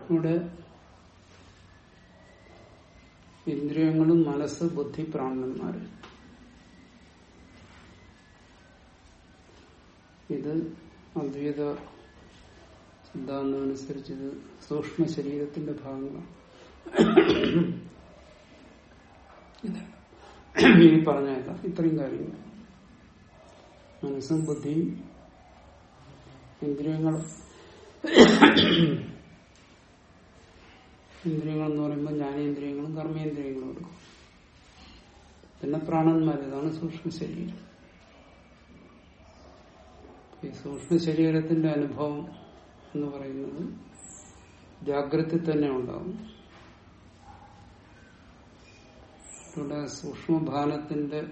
ഇവിടെ ഇന്ദ്രിയങ്ങളും മനസ്സ് ബുദ്ധി പ്രാണന്മാര് ഇത് അദ്വൈത സിദ്ധാന്തം അനുസരിച്ച് ഇത് സൂക്ഷ്മ ശരീരത്തിന്റെ ഭാഗങ്ങളാണ് ഇത് ഈ പറഞ്ഞേക്കാം ഇത്രയും കാര്യങ്ങൾ മനസ്സും ബുദ്ധിയും ഇന്ദ്രിയങ്ങളും ഇന്ദ്രിയങ്ങൾ എന്ന് പറയുമ്പോൾ ജ്ഞാനേന്ദ്രിയങ്ങളും കർമ്മേന്ദ്രിയങ്ങളും എടുക്കും പിന്നെ പ്രാണന്മാർ ഇതാണ് സൂക്ഷ്മ ശരീരം ഈ സൂക്ഷ്മ ശരീരത്തിന്റെ അനുഭവം എന്ന് പറയുന്നത് ജാഗ്രത തന്നെ ഉണ്ടാകും ഇവിടെ സൂക്ഷ്മഭാനത്തിന്റെ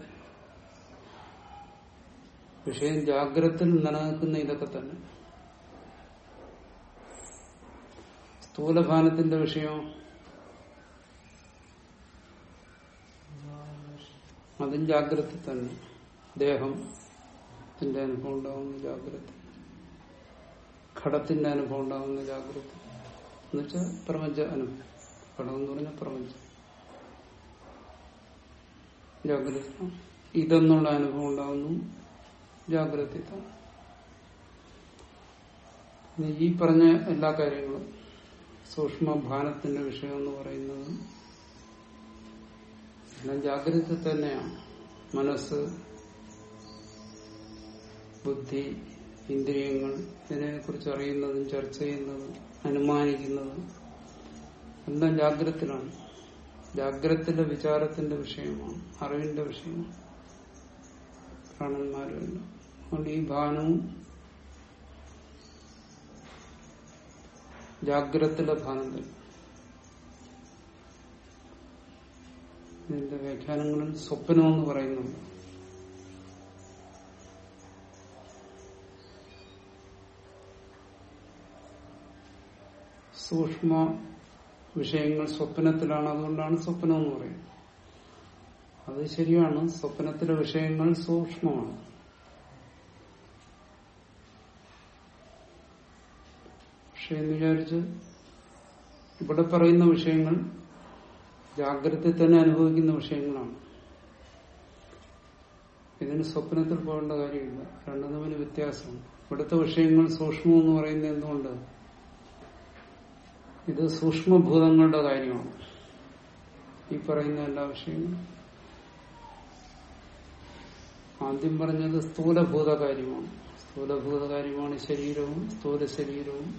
വിഷയം ജാഗ്രതയിൽ നിലനിൽക്കുന്ന ഇതൊക്കെ തന്നെ സ്ഥൂലഭാനത്തിന്റെ വിഷയം അതും ജാഗ്രത തന്നെ ദേഹത്തിന്റെ അനുഭവം ഉണ്ടാകുന്ന ജാഗ്രത ഘടത്തിന്റെ അനുഭവം ഉണ്ടാകുന്ന ജാഗ്രത എന്നുവെച്ചാൽ പ്രപഞ്ച അനുഭവം ഘടം എന്ന് പറഞ്ഞാൽ പ്രപഞ്ചം ജാഗ്രത ഇതെന്നുള്ള അനുഭവം ഉണ്ടാകുന്നു ജാഗ്രത ഈ പറഞ്ഞ എല്ലാ കാര്യങ്ങളും സൂക്ഷ്മഭാനത്തിന്റെ വിഷയം എന്ന് പറയുന്നത് എല്ലാം ജാഗ്രത തന്നെയാണ് മനസ്സ് ബുദ്ധി ഇന്ദ്രിയങ്ങൾ ഇതിനെ കുറിച്ച് അറിയുന്നതും ചർച്ച ചെയ്യുന്നതും അനുമാനിക്കുന്നതും എല്ലാം ജാഗ്രതത്തിലാണ് ജാഗ്രതത്തിന്റെ വിചാരത്തിന്റെ വിഷയമാണ് അറിവിന്റെ വിഷയമാണ് പ്രാണന്മാരുമല്ല അതുകൊണ്ട് ഈ ഭാനവും ജാഗ്രതത്തിലെ ഭാനം തന്നെ ഇതിന്റെ വ്യാഖ്യാനങ്ങളിൽ സ്വപ്നം എന്ന് പറയുന്നുണ്ട് സൂക്ഷ്മ വിഷയങ്ങൾ സ്വപ്നത്തിലാണ് അതുകൊണ്ടാണ് സ്വപ്നം എന്ന് പറയുന്നത് അത് ശരിയാണ് സ്വപ്നത്തിലെ വിഷയങ്ങൾ സൂക്ഷ്മമാണ് പക്ഷെ എന്ന് വിചാരിച്ച് ഇവിടെ പറയുന്ന വിഷയങ്ങൾ ജാഗ്രത തന്നെ അനുഭവിക്കുന്ന വിഷയങ്ങളാണ് ഇതിന് സ്വപ്നത്തിൽ പോകേണ്ട കാര്യമില്ല രണ്ടും തമ്മിൽ വ്യത്യാസമാണ് ഇവിടുത്തെ വിഷയങ്ങൾ സൂക്ഷ്മം എന്ന് പറയുന്നത് എന്തുകൊണ്ട് ഇത് സൂക്ഷ്മഭൂതങ്ങളുടെ കാര്യമാണ് ഈ പറയുന്ന എല്ലാ വിഷയങ്ങളും ആദ്യം പറഞ്ഞത് സ്ഥൂലഭൂത കാര്യമാണ് സ്ഥൂലഭൂത കാര്യമാണ് ശരീരവും സ്ഥൂല ശരീരവും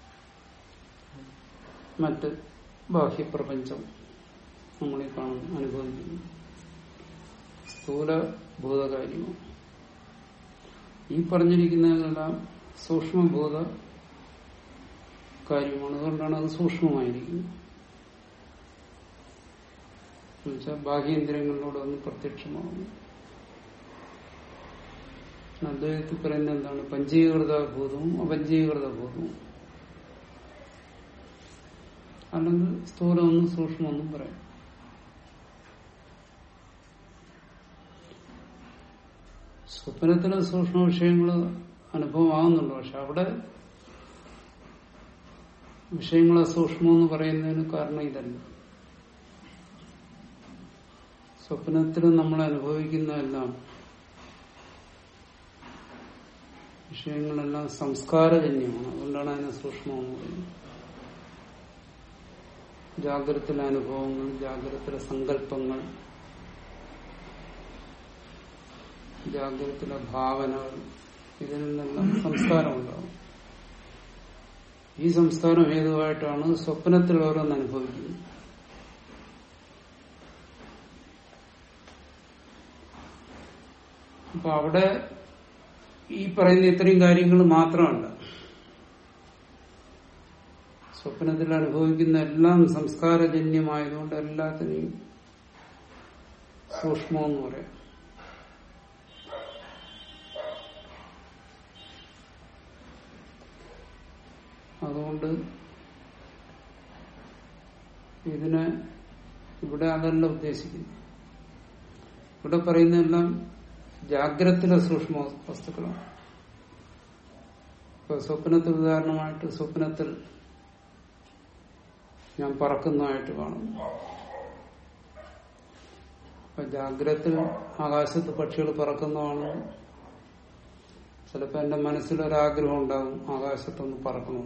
മറ്റ് ബാഹ്യപ്രപഞ്ചം നമ്മളീ കാണുന്നു അനുഭവിക്കുന്നു സ്ഥൂലഭൂതകാര്യമാണ് ഈ പറഞ്ഞിരിക്കുന്നതെല്ലാം സൂക്ഷ്മഭൂത കാര്യമാണ് അതുകൊണ്ടാണ് അത് സൂക്ഷ്മമായിരിക്കുന്നത് എന്നുവെച്ചാൽ ബാഹ്യേന്ദ്രിയങ്ങളിലൂടെ ഒന്ന് പ്രത്യക്ഷമാകുന്നു അദ്വൈതത്തിൽ പറയുന്നത് എന്താണ് പഞ്ചീകൃത ഭൂതവും അപഞ്ചീകൃത ഭൂതവും അല്ലെങ്കിൽ സ്ഥൂലമൊന്നും സൂക്ഷ്മമൊന്നും പറയാം സ്വപ്നത്തിലെ സൂക്ഷ്മ വിഷയങ്ങൾ അനുഭവമാകുന്നുണ്ട് പക്ഷെ അവിടെ വിഷയങ്ങളെ സൂക്ഷ്മമെന്ന് പറയുന്നതിന് കാരണം ഇതല്ല സ്വപ്നത്തിൽ നമ്മൾ അനുഭവിക്കുന്നതെല്ലാം വിഷയങ്ങളെല്ലാം സംസ്കാരജന്യമാണ് അതുകൊണ്ടാണ് അതിനെ സൂക്ഷ്മമെന്ന് പറയുന്നത് ജാഗ്രതത്തിലെ അനുഭവങ്ങൾ ജാഗ്രതത്തിലെ സങ്കല്പങ്ങൾ ജാഗ്രതത്തിലെ ഭാവനകൾ ഇതിൽ നിന്നെല്ലാം സംസ്കാരം ഉണ്ടാവും ഈ സംസ്കാരം ഹേതുവായിട്ടാണ് സ്വപ്നത്തിൽ ഓരോന്ന് അനുഭവിക്കുന്നത് അപ്പൊ അവിടെ ഈ പറയുന്ന ഇത്രയും കാര്യങ്ങൾ മാത്രമല്ല സ്വപ്നത്തിൽ അനുഭവിക്കുന്ന എല്ലാം സംസ്കാരജന്യമായതുകൊണ്ട് എല്ലാത്തിനെയും സൂക്ഷ്മമെന്ന് പറയാം അതുകൊണ്ട് ഇതിനെ ഇവിടെ അതല്ല ഉദ്ദേശിക്കുന്നത് ഇവിടെ പറയുന്നതെല്ലാം ജാഗ്രത്തിലെ സൂക്ഷ്മ വസ്തുക്കളാണ് ഇപ്പൊ സ്വപ്നത്തിൽ ഉദാഹരണമായിട്ട് സ്വപ്നത്തിൽ ഞാൻ പറക്കുന്നതായിട്ട് കാണുന്നു അപ്പൊ ജാഗ്രത്തിൽ ആകാശത്ത് പക്ഷികൾ പറക്കുന്നതാണ് ചിലപ്പോ എന്റെ മനസ്സിലൊരാഗ്രഹം ഉണ്ടാകും ആകാശത്തൊന്ന് പറക്കണം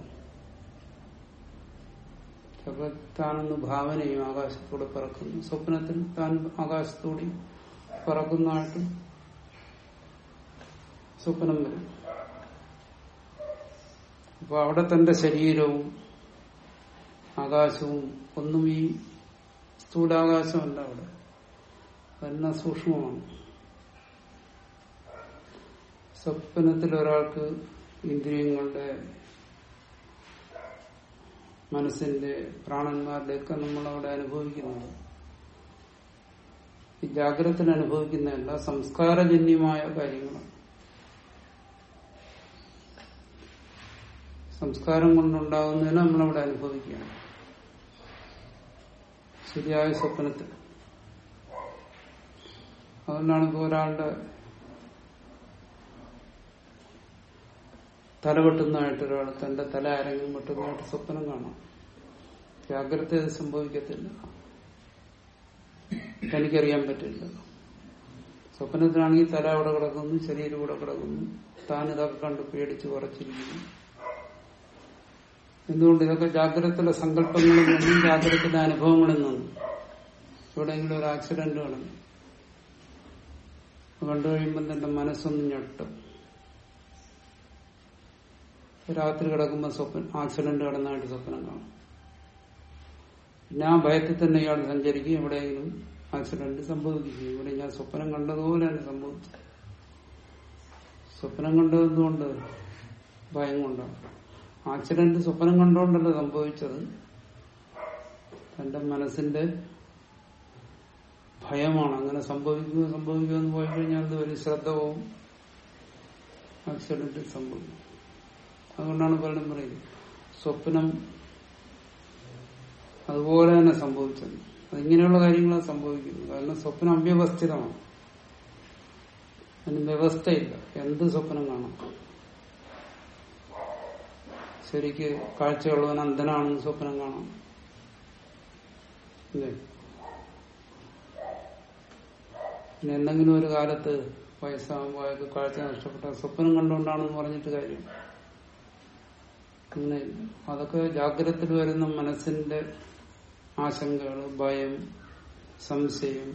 ചിലപ്പോ താനൊന്ന് ഭാവന ചെയ്യും ആകാശത്തൂടെ പറക്കുന്നു സ്വപ്നത്തിൽ താൻ ആകാശത്തൂടെ പറക്കുന്നതായിട്ട് സ്വപ്നം വരും അപ്പൊ അവിടെ തന്റെ ശരീരവും ആകാശവും ഒന്നും ഈ സ്ഥൂലാകാശമല്ല അവിടെ അതെല്ലാം സൂക്ഷ്മമാണ് സ്വപ്നത്തിൽ ഒരാൾക്ക് ഇന്ദ്രിയങ്ങളുടെ മനസ്സിന്റെ പ്രാണന്മാരുടെ ഒക്കെ നമ്മൾ അവിടെ അനുഭവിക്കുന്നത് ഈ ജാഗ്രതത്തിൽ അനുഭവിക്കുന്നതല്ല സംസ്കാരജന്യമായ കാര്യങ്ങളാണ് സംസ്കാരം കൊണ്ടുണ്ടാകുന്നതിന് നമ്മളവിടെ അനുഭവിക്കുകയാണ് ശരിയായ സ്വപ്നത്തിൽ അതുകൊണ്ടാണ് ഇപ്പോൾ ഒരാളുടെ തല വെട്ടുന്നതായിട്ട് ഒരാൾ തന്റെ തല ആരെങ്കിലും വെട്ടുന്നതായിട്ട് സ്വപ്നം കാണാം ജാഗ്രത ഇത് സംഭവിക്കത്തില്ല തനിക്കറിയാൻ പറ്റില്ല സ്വപ്നത്തിലാണെങ്കിൽ തല അവിടെ കിടക്കുന്നു ശരീരം ഇവിടെ കിടക്കുന്നു താൻ ഇതൊക്കെ കണ്ട് പേടിച്ച് കുറച്ചിരിക്കുന്നു എന്തുകൊണ്ട് ഇതൊക്കെ ജാഗ്രതത്തിലെ സങ്കല്പങ്ങളിൽ നിന്നും ജാഗ്രതത്തിലെ അനുഭവങ്ങളിൽ നിന്നും എവിടെയെങ്കിലും ഒരു ആക്സിഡന്റ് കാണുന്നു കണ്ടു കഴിയുമ്പോൾ തന്റെ മനസ്സൊന്ന് ഞെട്ടും രാത്രി കിടക്കുമ്പോൾ സ്വപ്നം ആക്സിഡന്റ് കിടന്നതായിട്ട് സ്വപ്നം കാണും പിന്നെ ആ ഭയത്തിൽ തന്നെ ഇയാൾ സഞ്ചരിക്കും എവിടെയെങ്കിലും ആക്സിഡന്റ് സംഭവിക്കും ഇവിടെ ഞാൻ സ്വപ്നം കണ്ടതുപോലെ തന്നെ സംഭവിച്ചു സ്വപ്നം കണ്ടതുകൊണ്ട് ഭയം കൊണ്ടാണ് ആക്സിഡന്റ് സ്വപ്നം കണ്ടുകൊണ്ടല്ല സംഭവിച്ചത് തന്റെ മനസ്സിന്റെ ഭയമാണ് അങ്ങനെ സംഭവിക്കുക സംഭവിക്കുമെന്ന് പോയി കഴിഞ്ഞാൽ അത് ഒരു ശ്രദ്ധ പോവും ആക്സിഡന്റ് സംഭവിക്കും അതുകൊണ്ടാണ് പലരും പറയുന്നത് സ്വപ്നം അതുപോലെ തന്നെ സംഭവിച്ചത് അതിങ്ങനെയുള്ള കാര്യങ്ങളാണ് സംഭവിക്കുന്നത് കാരണം സ്വപ്നം അവ്യവസ്ഥിതമാണ് അതിന് വ്യവസ്ഥയില്ല എന്ത് സ്വപ്നം കാണാം ശരിക്ക് കാഴ്ചയുള്ളവൻ അന്ധനാണെന്ന് സ്വപ്നം കാണാം അല്ലേ പിന്നെ എന്തെങ്കിലും ഒരു കാലത്ത് വയസ്സാകുമ്പോൾ അയാൾക്ക് കാഴ്ച നഷ്ടപ്പെട്ട സ്വപ്നം കണ്ടുകൊണ്ടാണെന്ന് പറഞ്ഞിട്ട് കാര്യം അങ്ങനെ അതൊക്കെ ജാഗ്രതത്തിൽ വരുന്ന മനസ്സിന്റെ ആശങ്കകൾ ഭയം സംശയം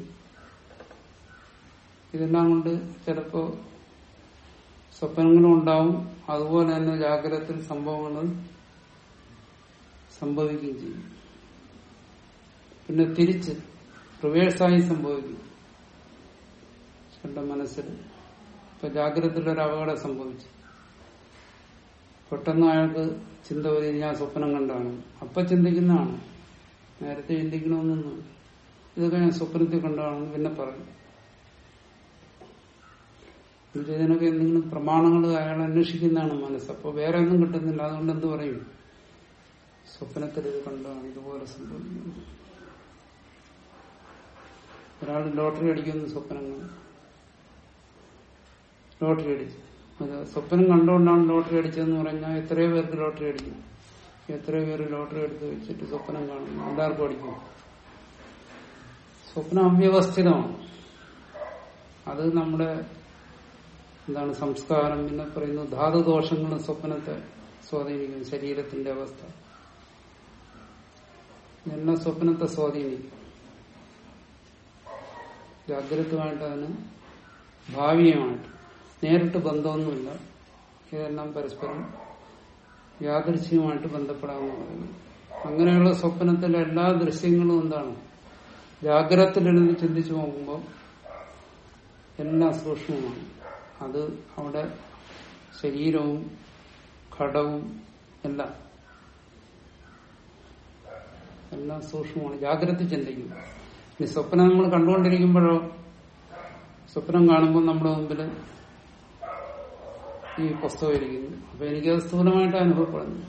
ഇതെല്ലാം കൊണ്ട് ചിലപ്പോ സ്വപ്നങ്ങളും ഉണ്ടാവും അതുപോലെ തന്നെ ജാഗ്രതത്തിൽ സംഭവങ്ങൾ സംഭവിക്കുകയും ചെയ്യും പിന്നെ തിരിച്ച് റിവേഴ്സായി സംഭവിക്കും എന്റെ മനസ്സിൽ ഇപ്പൊ ജാഗ്രതയിൽ ഒരു അപകടം സംഭവിച്ചു പെട്ടെന്ന് അയാൾക്ക് ചിന്ത വരും ഞാൻ സ്വപ്നം കണ്ടാണ് അപ്പൊ ചിന്തിക്കുന്നതാണ് നേരത്തെ ചിന്തിക്കണമെന്നൊന്നും ഇതൊക്കെ ഞാൻ സ്വപ്നത്തിൽ കണ്ടതാണെന്ന് പിന്നെ പറയും എന്നിട്ട് ഇതിനൊക്കെ എന്തെങ്കിലും പ്രമാണങ്ങൾ അയാൾ അന്വേഷിക്കുന്നതാണ് മനസ്സ് അപ്പോൾ വേറെ ഒന്നും കിട്ടുന്നില്ല അതുകൊണ്ട് എന്ത് പറയും സ്വപ്നത്തിൽ ഇത് കണ്ടതാണ് ഇതുപോലെ സംഭവിക്കുന്നു ഒരാൾ ലോട്ടറി അടിക്കുന്ന സ്വപ്നങ്ങൾ ലോട്ടറി അടിച്ചു അത് സ്വപ്നം കണ്ടുകൊണ്ടാണ് ലോട്ടറി അടിച്ചതെന്ന് പറഞ്ഞാൽ എത്രയോ പേർക്ക് ലോട്ടറി അടിക്കും എത്രയോ പേര് ലോട്ടറി എടുത്ത് വെച്ചിട്ട് സ്വപ്നം കാണുന്നു എല്ലാവർക്കും അടിക്കും സ്വപ്നം അവ്യവസ്ഥിതമാണ് അത് നമ്മുടെ എന്താണ് സംസ്കാരം പിന്നെ പറയുന്നു ധാതുദോഷങ്ങളും സ്വപ്നത്തെ സ്വാധീനിക്കും ശരീരത്തിന്റെ അവസ്ഥ എല്ലാം സ്വപ്നത്തെ സ്വാധീനിക്കും ജാഗ്രതമായിട്ട് അതിന് ഭാവിയുമായിട്ട് നേരിട്ട് ബന്ധമൊന്നുമില്ല ഇതെല്ലാം പരസ്പരം യാദൃശ്യമായിട്ട് ബന്ധപ്പെടാവുന്നതാണ് അങ്ങനെയുള്ള സ്വപ്നത്തിലെ എല്ലാ ദൃശ്യങ്ങളും എന്താണ് ജാഗ്രതത്തിലിരുന്ന് ചിന്തിച്ചു നോക്കുമ്പോൾ എല്ലാം സൂക്ഷ്മമാണ് അത് അവിടെ ശരീരവും ഘടവും എല്ലാം എല്ലാം സൂക്ഷ്മമാണ് ജാഗ്രത ചിന്തിക്കും ഇനി സ്വപ്നം നമ്മൾ കണ്ടുകൊണ്ടിരിക്കുമ്പോഴോ സ്വപ്നം കാണുമ്പോൾ നമ്മുടെ മുമ്പിൽ ഈ പുസ്തകം ഇരിക്കുന്നു അപ്പൊ എനിക്കത് സ്ഥൂലമായിട്ട് അനുഭവപ്പെടുന്നു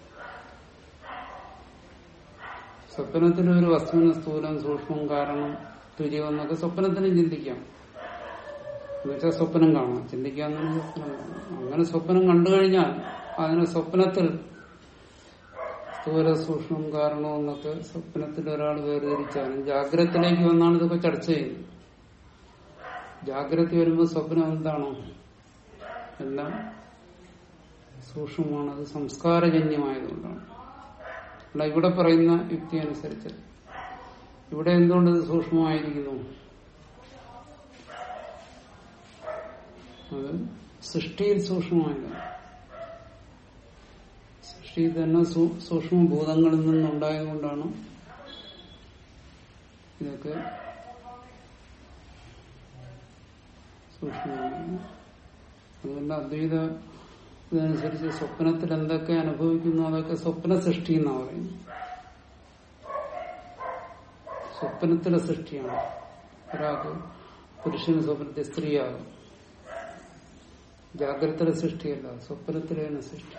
സ്വപ്നത്തിൽ ഒരു വസ്തുവിന് സ്ഥൂലം സൂക്ഷ്മം കാരണം തുര്യം എന്നൊക്കെ സ്വപ്നത്തിനും ചിന്തിക്കാം എന്നുവെച്ചാൽ സ്വപ്നം കാണാം ചിന്തിക്കാമെന്നാണ് സ്വപ്നം കാണാം അങ്ങനെ സ്വപ്നം കണ്ടു കഴിഞ്ഞാൽ അതിന് സ്വപ്നത്തിൽ സ്ഥൂല സൂക്ഷ്മം കാരണോ എന്നൊക്കെ സ്വപ്നത്തിൽ ഒരാൾ വേർതിരിച്ചാലും ജാഗ്രതത്തിലേക്ക് വന്നാണ് ഇതൊക്കെ ചർച്ച ചെയ്യുന്നത് ജാഗ്രത വരുമ്പോൾ സ്വപ്നം എന്താണോ എല്ലാം സൂക്ഷ്മമാണ് അത് സംസ്കാരജന്യമായതുകൊണ്ടാണ് അല്ല ഇവിടെ പറയുന്ന യുക്തി അനുസരിച്ച് ഇവിടെ എന്തുകൊണ്ട് ഇത് സൂക്ഷ്മമായിരിക്കുന്നു അത് സൃഷ്ടിയിൽ സൂക്ഷ്മമായതാണ് സൃഷ്ടിയിൽ തന്നെ സൂ- സൂക്ഷ്മഭൂതങ്ങളിൽ നിന്നുണ്ടായതുകൊണ്ടാണ് ഇതൊക്കെ സൂക്ഷ്മമാകുന്നത് അതുകൊണ്ട് അദ്വൈത ഇതനുസരിച്ച് സ്വപ്നത്തിൽ എന്തൊക്കെ അനുഭവിക്കുന്നു അതൊക്കെ സ്വപ്ന സൃഷ്ടി എന്നാ പറയുന്നത് സ്വപ്നത്തിലെ സൃഷ്ടിയാണ് ഒരാൾക്ക് പുരുഷന് സ്വപ്നത്തിൽ സ്ത്രീയാകും ജാഗ്രതയിലെ സൃഷ്ടിയല്ല സ്വപ്നത്തിലെ തന്നെ സൃഷ്ടി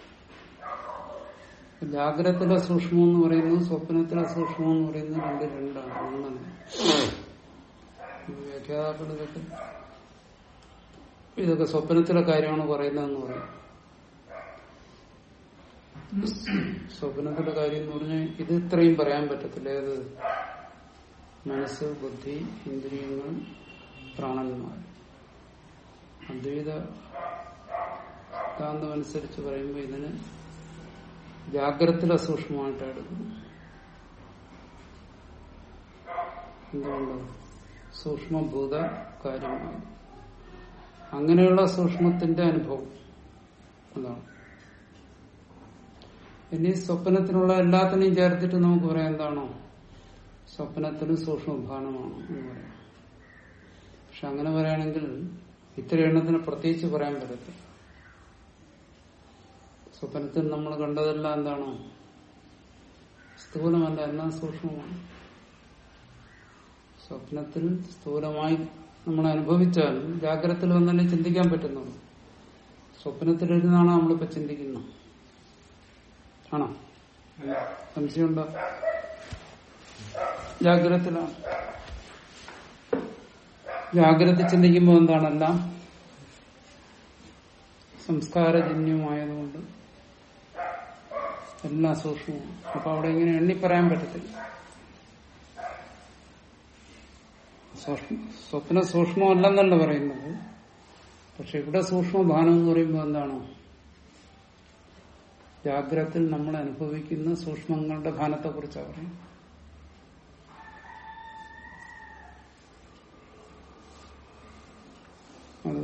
ജാഗ്രതയിലെ സൂക്ഷ്മം എന്ന് പറയുന്നത് സ്വപ്നത്തിലെ സൂക്ഷ്മം എന്ന് പറയുന്നത് രണ്ട് രണ്ടാണ് ഒന്നാണ് വ്യാഖ്യാതാക്കൾ ഇതൊക്കെ ഇതൊക്കെ സ്വപ്നത്തിലെ കാര്യമാണ് പറയുന്നതെന്ന് പറയും സ്വപ്നത്തിലെ കാര്യം എന്ന് പറഞ്ഞാൽ ഇത് ഇത്രയും പറയാൻ പറ്റത്തില്ല ഏത് മനസ്സ് ബുദ്ധി ഇന്ദ്രിയങ്ങൾ പ്രാണന്മാർ അദ്വൈത സിദ്ധാന്തം അനുസരിച്ച് പറയുമ്പോൾ ഇതിന് ജാഗ്രതയിലെ സൂക്ഷ്മമായിട്ട് എടുക്കുന്നു എന്തുകൊണ്ട് സൂക്ഷ്മഭൂത കാര്യമാണ് അങ്ങനെയുള്ള സൂക്ഷ്മത്തിന്റെ അനുഭവം അതാണ് ഇനി സ്വപ്നത്തിനുള്ള എല്ലാത്തിനെയും ചേർത്തിട്ട് നമുക്ക് പറയാം എന്താണോ സ്വപ്നത്തിന് സൂക്ഷ്മഭാനമാണ് എന്ന് പറയാം പക്ഷെ അങ്ങനെ പറയുകയാണെങ്കിൽ ഇത്ര എണ്ണത്തിന് പ്രത്യേകിച്ച് പറയാൻ പറ്റത്തില്ല സ്വപ്നത്തിൽ നമ്മൾ കണ്ടതെല്ലാം എന്താണോ സ്ഥൂലമല്ല എല്ലാം സൂക്ഷ്മമാണ് സ്വപ്നത്തിൽ സ്ഥൂലമായി നമ്മൾ അനുഭവിച്ചാലും ജാഗ്രതയിൽ വന്നല്ലേ ചിന്തിക്കാൻ പറ്റുന്നുള്ളൂ സ്വപ്നത്തിലിരുന്നാണ് നമ്മളിപ്പോ ചിന്തിക്കുന്നത് ആണോ സംശയമുണ്ടോ ജാഗ്രതത്തിലാണ് ജാഗ്രത ചിന്തിക്കുമ്പോൾ എന്താണെല്ലാം സംസ്കാരജന്യമായതുകൊണ്ട് എല്ലാം സൂക്ഷ്മമാണ് അപ്പൊ അവിടെ ഇങ്ങനെ എണ്ണി പറയാൻ പറ്റത്തില്ല സൂക്ഷ്മ- സ്വപ്ന സൂക്ഷ്മമല്ലെന്നല്ല പറയുന്നത് പക്ഷെ ഇവിടെ സൂക്ഷ്മഭാനം എന്ന് പറയുമ്പോൾ എന്താണ് ജാഗ്രതത്തിൽ നമ്മൾ അനുഭവിക്കുന്ന സൂക്ഷ്മങ്ങളുടെ ഭാനത്തെ കുറിച്ചാണ് പറയുന്നത് അത്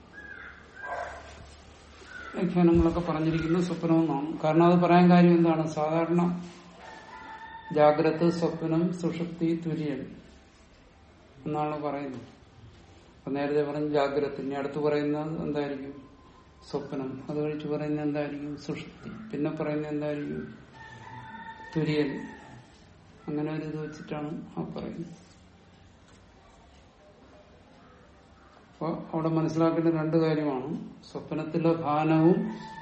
വ്യാഖ്യാനങ്ങളൊക്കെ പറഞ്ഞിരിക്കുന്ന സ്വപ്നമെന്നാണ് കാരണം അത് പറയാൻ കാര്യം എന്താണ് സാധാരണ ജാഗ്രത സ്വപ്നം സുഷുപ്തി തുര്യൻ എന്നാണ് പറയുന്നത് അപ്പൊ നേരത്തെ പറഞ്ഞ ജാഗ്രത ഇനി അടുത്ത് പറയുന്നത് എന്തായിരിക്കും സ്വപ്നം അത് കഴിച്ച് പറയുന്നത് എന്തായിരിക്കും സുഷുപ്തി പിന്നെ പറയുന്നത് എന്തായിരിക്കും തുര്യൻ അങ്ങനെ ഒരു ഇത് വെച്ചിട്ടാണ് ആ പറയുന്നത് അപ്പൊ അവിടെ മനസ്സിലാക്കേണ്ട രണ്ട് കാര്യമാണ് സ്വപ്നത്തിലെ ഭാനവും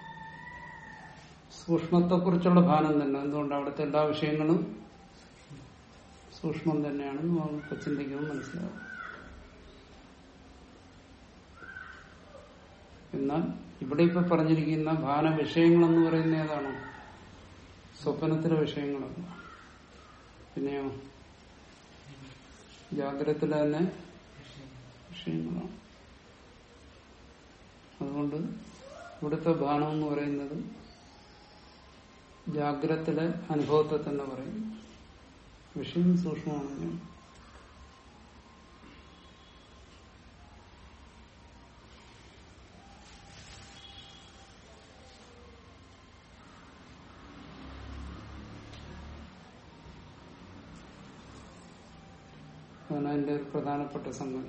സൂക്ഷ്മത്തെക്കുറിച്ചുള്ള ഭാനം തന്നെ എന്തുകൊണ്ട് അവിടുത്തെ എല്ലാ വിഷയങ്ങളും സൂക്ഷ്മം തന്നെയാണെന്ന് നമുക്ക് ചിന്തിക്കുമ്പോൾ മനസ്സിലാവും എന്നാൽ ഇവിടെ ഇപ്പൊ പറഞ്ഞിരിക്കുന്ന ഭാന വിഷയങ്ങളെന്ന് പറയുന്ന ഏതാണ് സ്വപ്നത്തിലെ വിഷയങ്ങളല്ല പിന്നെയോ ജാഗ്രതത്തിലെ തന്നെ വിഷയങ്ങളാണ് അതുകൊണ്ട് ഇവിടുത്തെ ഭാനം എന്ന് പറയുന്നത് ജാഗ്രതത്തിലെ അനുഭവത്തെ തന്നെ പറയും വിഷയം സൂക്ഷ്മമാണ് അതാണ് അതിന്റെ ഒരു പ്രധാനപ്പെട്ട സംഗതി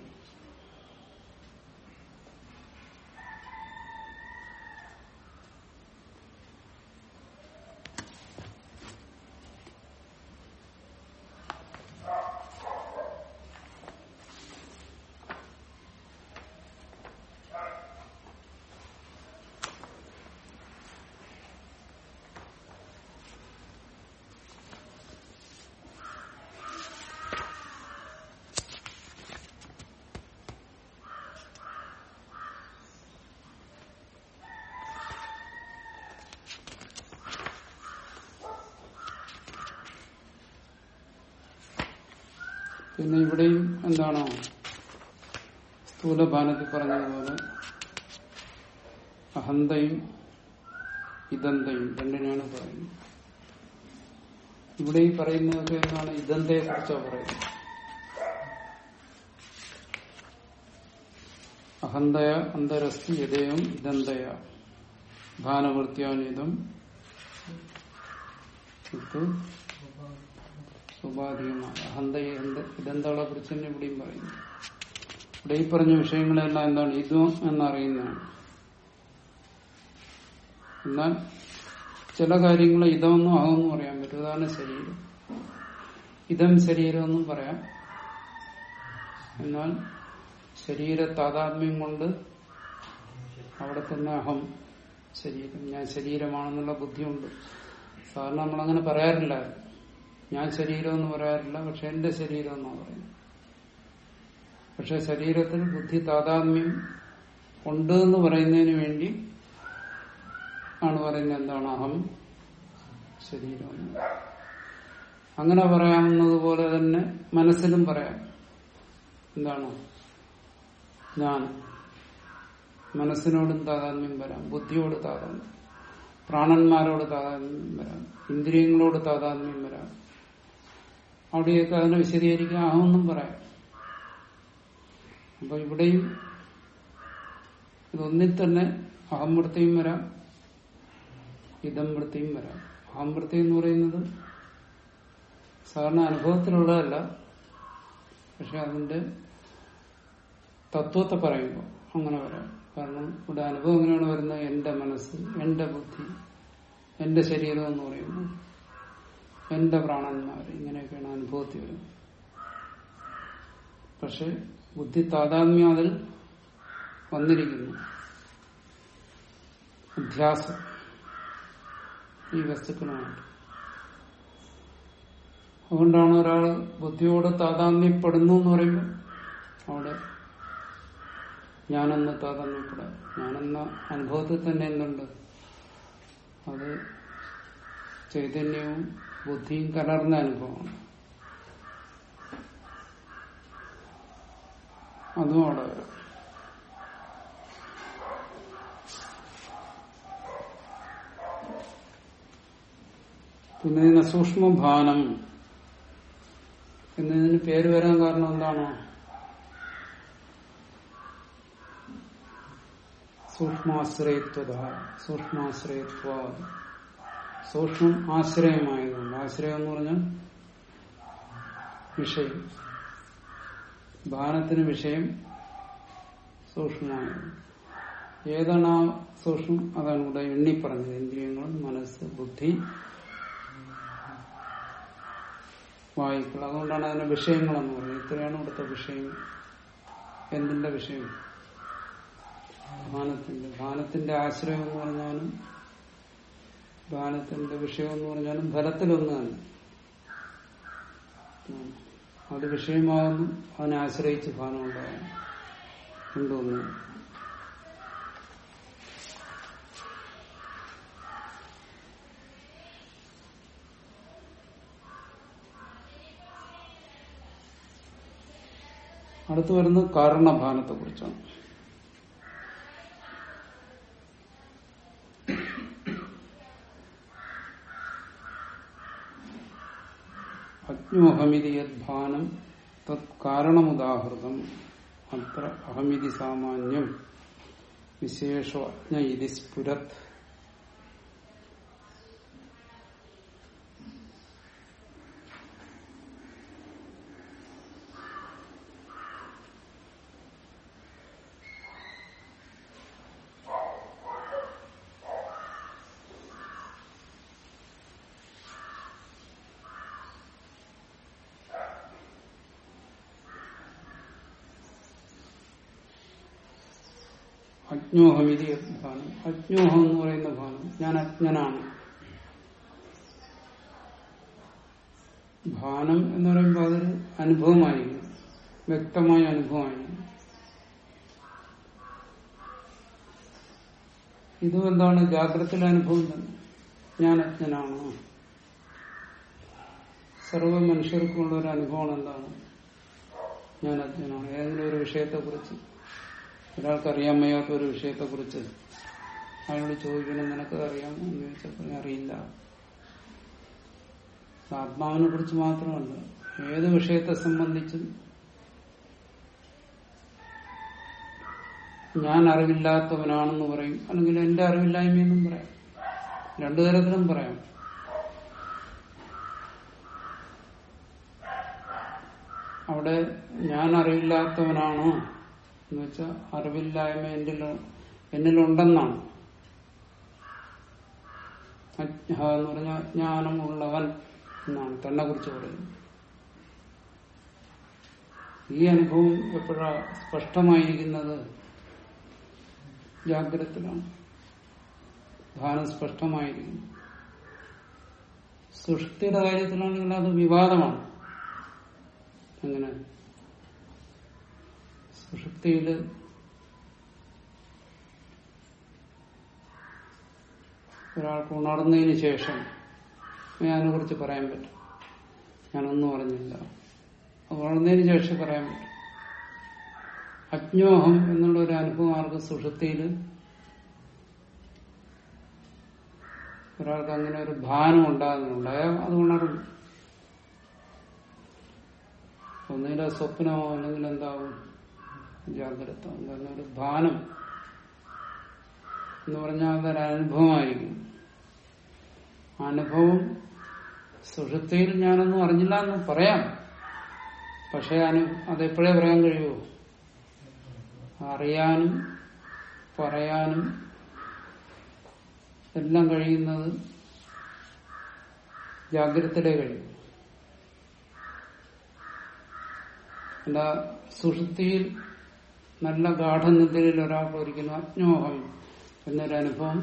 പിന്നെ ഇവിടെയും എന്താണോ സ്ഥൂലഭാനത്തിൽ പറഞ്ഞതുപോലെ അഹന്തയും ഇതന്തയും രണ്ടിനെയാണ് പറയുന്നത് ഇവിടെ ഈ പറയുന്നതൊക്കെ എന്താണ് ഇതന്തയെ കുറിച്ചാണ് പറയുന്നത് അഹന്തയ അന്തരസ്തി യഥേയം ഇതന്തയ ഭാനവൃത്യാനിതം ഇത് സ്വാഭാവികമാണ് അഹന്തയെ ഇതെന്തകളെ കുറിച്ച് തന്നെ ഇവിടെയും പറയുന്നു ഇവിടെ ഈ പറഞ്ഞ വിഷയങ്ങളെല്ലാം എന്താണ് ഇതും എന്നറിയുന്നതാണ് എന്നാൽ ചില കാര്യങ്ങൾ ഇതമെന്നും അഹമെന്നും പറയാൻ പറ്റും അതാണ് ശരീരം ഇതം ശരീരമെന്നും പറയാം എന്നാൽ ശരീര താതാത്മ്യം കൊണ്ട് അവിടെ തന്നെ അഹം ശരീരം ഞാൻ ശരീരമാണെന്നുള്ള ബുദ്ധിയുണ്ട് സാധാരണ നമ്മളങ്ങനെ പറയാറില്ല ഞാൻ ശരീരം എന്ന് പറയാറില്ല പക്ഷെ എന്റെ ശരീരം എന്നാണ് പറയുന്നത് പക്ഷെ ശരീരത്തിൽ ബുദ്ധി താതാത്മ്യം ഉണ്ട് എന്ന് പറയുന്നതിന് വേണ്ടി ആണ് പറയുന്നത് എന്താണ് അഹം ശരീരം എന്ന്. അങ്ങനെ പറയാവുന്നത് പോലെ തന്നെ മനസ്സിലും പറയാം എന്താണ് ഞാൻ മനസ്സിനോടും താതാത്മ്യം വരാം ബുദ്ധിയോട് താതാത്മ്യം പ്രാണന്മാരോട് താതാത്മ്യം വരാം ഇന്ദ്രിയങ്ങളോട് താതാത്മ്യം വരാം അവിടെയൊക്കെ അതിനെ വിശദീകരിക്കാൻ അഹമെന്നും പറയാം അപ്പൊ ഇവിടെയും ഇതൊന്നിൽ തന്നെ അഹം വൃത്തിയും വരാം ഇതം വൃത്തിയും വരാം അഹം വൃത്തി എന്ന് പറയുന്നത് സാധാരണ അനുഭവത്തിലുള്ളതല്ല പക്ഷെ അതിന്റെ തത്വത്തെ പറയുമ്പോൾ അങ്ങനെ വരാം കാരണം ഇവിടെ അനുഭവം എങ്ങനെയാണ് വരുന്നത് എന്റെ മനസ്സ് എന്റെ ബുദ്ധി എന്റെ ശരീരം എന്ന് പറയുന്നു എന്റെ പ്രാണന്മാർ ഇങ്ങനെയൊക്കെയാണ് അനുഭവത്തിൽ വരുന്നത് പക്ഷെ ബുദ്ധി താതാത്മ്യം അതിൽ വന്നിരിക്കുന്നു അധ്യാസം ഈ വസ്തുക്കളുമായിട്ട് അതുകൊണ്ടാണ് ഒരാൾ ബുദ്ധിയോട് താതാത്മ്യപ്പെടുന്നു എന്ന് പറയുമ്പോൾ അവിടെ ഞാനെന്ന് താതാത്മ്യപ്പെടാം ഞാനെന്ന അനുഭവത്തിൽ തന്നെ എന്തുണ്ട് അത് ചൈതന്യവും ബുദ്ധിയും കലർന്ന അനുഭവമാണ് അതും അവിടെ വരാം പിന്നെ ഇതിന് സൂക്ഷ്മഭാനം എന്നതിന് പേര് വരാൻ കാരണം എന്താണ് സൂക്ഷ്മാശ്രയത്വത സൂക്ഷ്മാശ്രയത്വ സൂക്ഷ്മം ആശ്രയമായതുകൊണ്ട് ആശ്രയം എന്ന് പറഞ്ഞാൽ വിഷയം ഭാനത്തിന് വിഷയം സൂക്ഷ്മമായത് ഏതാണ് ആ സൂക്ഷ്മം അതാണ് ഇവിടെ എണ്ണി പറഞ്ഞത് ഇന്ദ്രിയങ്ങൾ മനസ്സ് ബുദ്ധി വായുക്കൾ അതുകൊണ്ടാണ് അതിന്റെ വിഷയങ്ങളെന്ന് പറയുന്നത് ഇത്രയാണ് ഇവിടുത്തെ വിഷയം എന്തിന്റെ വിഷയം ഭാനത്തിന്റെ ഭാനത്തിന്റെ ആശ്രയം എന്ന് പറഞ്ഞാലും ഭാനത്തിന്റെ വിഷയം എന്ന് പറഞ്ഞാലും ഫലത്തിലൊന്നാണ് അത് വിഷയമാകുന്നു അതിനെ ആശ്രയിച്ച് ഭാനം ഉണ്ടാകും ഉണ്ടോന്ന് അടുത്ത് വരുന്നത് കാരണഭാനത്തെ കുറിച്ചാണ് അജ്ഞോഹമിതി യദ്ഭാനം തത് കാരണമുദാഹൃതം അത്ര അഹമിതി സാമാന്യം വിശേഷോ അജ്ഞ ഇതി സ്ഫുരത് അജ്ഞോഹമിതി ഭാനം അജ്ഞോഹം എന്ന് പറയുന്ന ഭാനം ഞാൻ അജ്ഞനാണ് ഭാനം എന്ന് പറയുമ്പോൾ അതൊരു അനുഭവമായി വ്യക്തമായ അനുഭവമായി ഇതും എന്താണ് ജാഗ്രതയിലെ അനുഭവം തന്നെ ഞാൻ അജ്ഞനാണ് സർവ മനുഷ്യർക്കുള്ള ഒരു അനുഭവം എന്താണ് ഞാൻ അജ്ഞനാണ് ഏതെങ്കിലും ഒരു വിഷയത്തെക്കുറിച്ച് ഒരാൾക്ക് അറിയാൻ വയ്യാത്ത ഒരു വിഷയത്തെക്കുറിച്ച് അയാളോട് ചോദിക്കണം നിനക്ക് അറിയാമോ എന്ന് ചോദിച്ചപ്പോൾ ഞാൻ അറിയില്ല ആത്മാവിനെ കുറിച്ച് മാത്രമല്ല ഏത് വിഷയത്തെ സംബന്ധിച്ചും ഞാൻ അറിവില്ലാത്തവനാണെന്ന് പറയും അല്ലെങ്കിൽ എന്റെ അറിവില്ലായ്മയെന്നും പറയാം രണ്ടു തരത്തിലും പറയാം അവിടെ ഞാൻ അറിവില്ലാത്തവനാണോ എന്ന് വെച്ചാൽ അറിവില്ലായ്മ എന്നിൽ എന്നിലുണ്ടെന്നാണ് അജ്ഞ എന്ന് പറഞ്ഞാൽ ജ്ഞാനമുള്ളവൻ എന്നാണ് തന്നെ കുറിച്ച് പറയുന്നത് ഈ അനുഭവം എപ്പോഴാ സ്പഷ്ടമായിരിക്കുന്നത് ജാഗ്രതത്തിലാണ് ധാനം സ്പഷ്ടമായിരിക്കുന്നു സുഷ്ടിയുടെ കാര്യത്തിലാണെങ്കിൽ അത് വിവാദമാണ് അങ്ങനെ സുഷുപ്തിയില് ഒരാൾക്ക് ഉണർന്നതിന് ശേഷം അതിനെ കുറിച്ച് പറയാൻ പറ്റും ഞാനൊന്നും പറഞ്ഞില്ല ഉണർന്നതിന് ശേഷം പറയാൻ പറ്റും അജ്ഞോഹം എന്നുള്ള ഒരു അനുഭവം ആർക്ക് സുഷുപ്തിയിൽ ഒരാൾക്ക് അങ്ങനെ ഒരു ഭാനം ഉണ്ടാകുന്നുണ്ട് അയാൾ അത് ഉണരും ഒന്നുകിൽ സ്വപ്നമോ അല്ലെങ്കിൽ എന്താവും ജാഗ്രത എന്താണ് ഒരു ഭാനം എന്ന് പറഞ്ഞാൽ അതൊരു അനുഭവമായിരിക്കും അനുഭവം സുഷുപ്തിയിൽ ഞാനൊന്നും അറിഞ്ഞില്ല എന്ന് പറയാം പക്ഷെ അനു അതെപ്പോഴേ പറയാൻ കഴിയുമോ അറിയാനും പറയാനും എല്ലാം കഴിയുന്നത് ജാഗ്രതയിലേ കഴിയും അല്ല സുഷുപ്തിയിൽ നല്ല ഗാഠനിദ്രയിൽ ഒരാൾക്ക് ഒരിക്കലും അജ്ഞോഹം എന്നൊരനുഭവം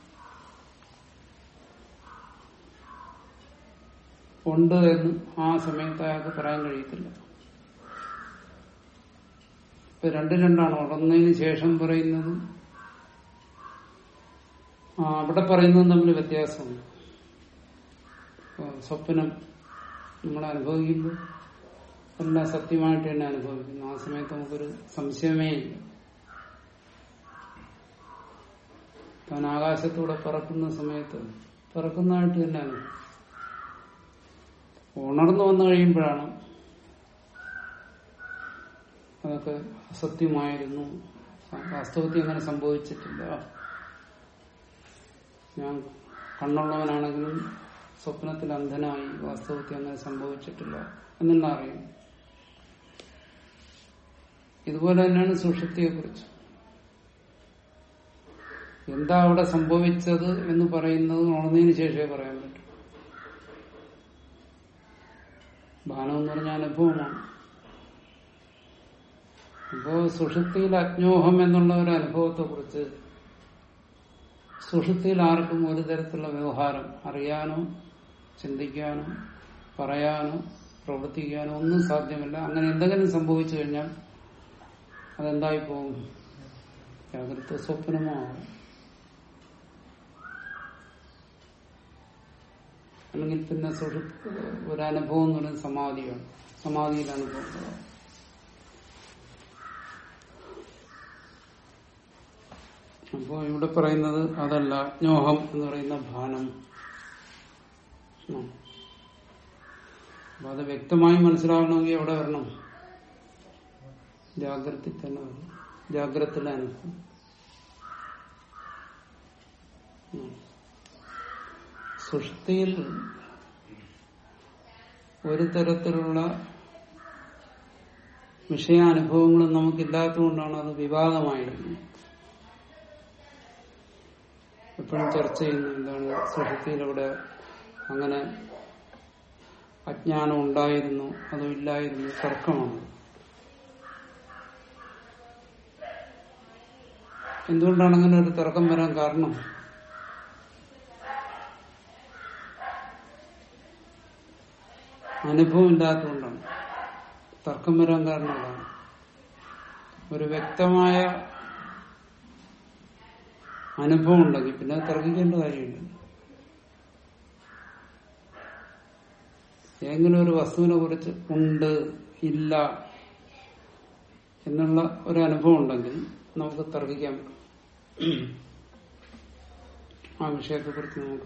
ഉണ്ട് എന്ന് ആ സമയത്ത് അയാൾക്ക് പറയാൻ കഴിയത്തില്ല ഇപ്പൊ രണ്ട് രണ്ടാണ് ഉടന്നതിന് ശേഷം പറയുന്നതും ആ, അവിടെ പറയുന്നതും തമ്മിൽ വ്യത്യാസമുണ്ട് ഇപ്പൊ സ്വപ്നം നമ്മൾ അനുഭവിക്കുമ്പോൾ എല്ലാം സത്യമായിട്ട് തന്നെ അനുഭവിക്കുന്നു ആ സമയത്ത് നമുക്കൊരു സംശയമേ ഇല്ല താൻ ആകാശത്തൂടെ പറക്കുന്ന സമയത്ത് പറക്കുന്നതായിട്ട് തന്നെ അനുഭവം ഉണർന്നു വന്നു കഴിയുമ്പോഴാണ് അതൊക്കെ അസത്യമായിരുന്നു വാസ്തവത്തിൽ അങ്ങനെ സംഭവിച്ചിട്ടില്ല ഞാൻ കണ്ണുള്ളവനാണെങ്കിലും സ്വപ്നത്തിൽ അന്ധനായി വാസ്തവത്തിൽ അങ്ങനെ സംഭവിച്ചിട്ടില്ല എന്നുള്ള അറിയും ഇതുപോലെ തന്നെയാണ് സുഷുപ്തിയെ കുറിച്ച് എന്താ അവിടെ സംഭവിച്ചത് എന്ന് പറയുന്നത് ഉണർന്നതിന് ശേഷമേ പറയാൻ പറ്റൂ ഭാനം എന്ന് പറഞ്ഞ അനുഭവമാണ് അപ്പോ സുഷുപ്തിയിൽ അജ്ഞോഹം എന്നുള്ള ഒരു അനുഭവത്തെ കുറിച്ച് സുഷുപ്തിയിൽ ആർക്കും ഒരു തരത്തിലുള്ള വ്യവഹാരം അറിയാനോ ചിന്തിക്കാനോ പറയാനോ പ്രവർത്തിക്കാനോ ഒന്നും സാധ്യമല്ല അങ്ങനെ എന്തെങ്കിലും സംഭവിച്ചു കഴിഞ്ഞാൽ അതെന്തായി പോകും ജാഗ്രത സ്വപ്നമോ ആവും അല്ലെങ്കിൽ പിന്നെ സുഷുപ്തി ഒരു അനുഭവം എന്ന് പറയുന്നത് സമാധിയാണ് സമാധിയിൽ അനുഭവം അപ്പോ ഇവിടെ പറയുന്നത് അതല്ല അജ്ഞോഹം എന്ന് പറയുന്ന ഭാനം ഉം. അപ്പൊ അത് വ്യക്തമായി മനസ്സിലാവണമെങ്കിൽ എവിടെ വരണം ജാഗ്രത തന്നെ വരണം ജാഗ്രതയിലെ അനുഭവം ഉം. സുഷ്ടിയിൽ ഒരു തരത്തിലുള്ള വിഷയാനുഭവങ്ങളും നമുക്കില്ലാത്തതുകൊണ്ടാണ് അത് വിവാദമായിരുന്നത് എപ്പോഴും ചർച്ച ചെയ്യുന്നു എന്താണ് സുഷുപ്തിയിലൂടെ അങ്ങനെ അജ്ഞാനം ഉണ്ടായിരുന്നു അതോ ഇല്ലായിരുന്നു തർക്കമാണ് എന്തുകൊണ്ടാണ് അങ്ങനെ ഒരു തർക്കം വരാൻ കാരണം അനുഭവം ഇല്ലാത്തതുകൊണ്ടാണ് തർക്കം വരാൻ കാരണം അതാണ് ഒരു വ്യക്തമായ അനുഭവം ഉണ്ടെങ്കിൽ പിന്നെ അത് തർക്കിക്കേണ്ട കാര്യമില്ല ഏതെങ്കിലും ഒരു വസ്തുവിനെ കുറിച്ച് ഉണ്ട് ഇല്ല എന്നുള്ള ഒരു അനുഭവം ഉണ്ടെങ്കിൽ നമുക്ക് തർക്കിക്കാൻ പറ്റും ആ വിഷയത്തെക്കുറിച്ച് നമുക്ക്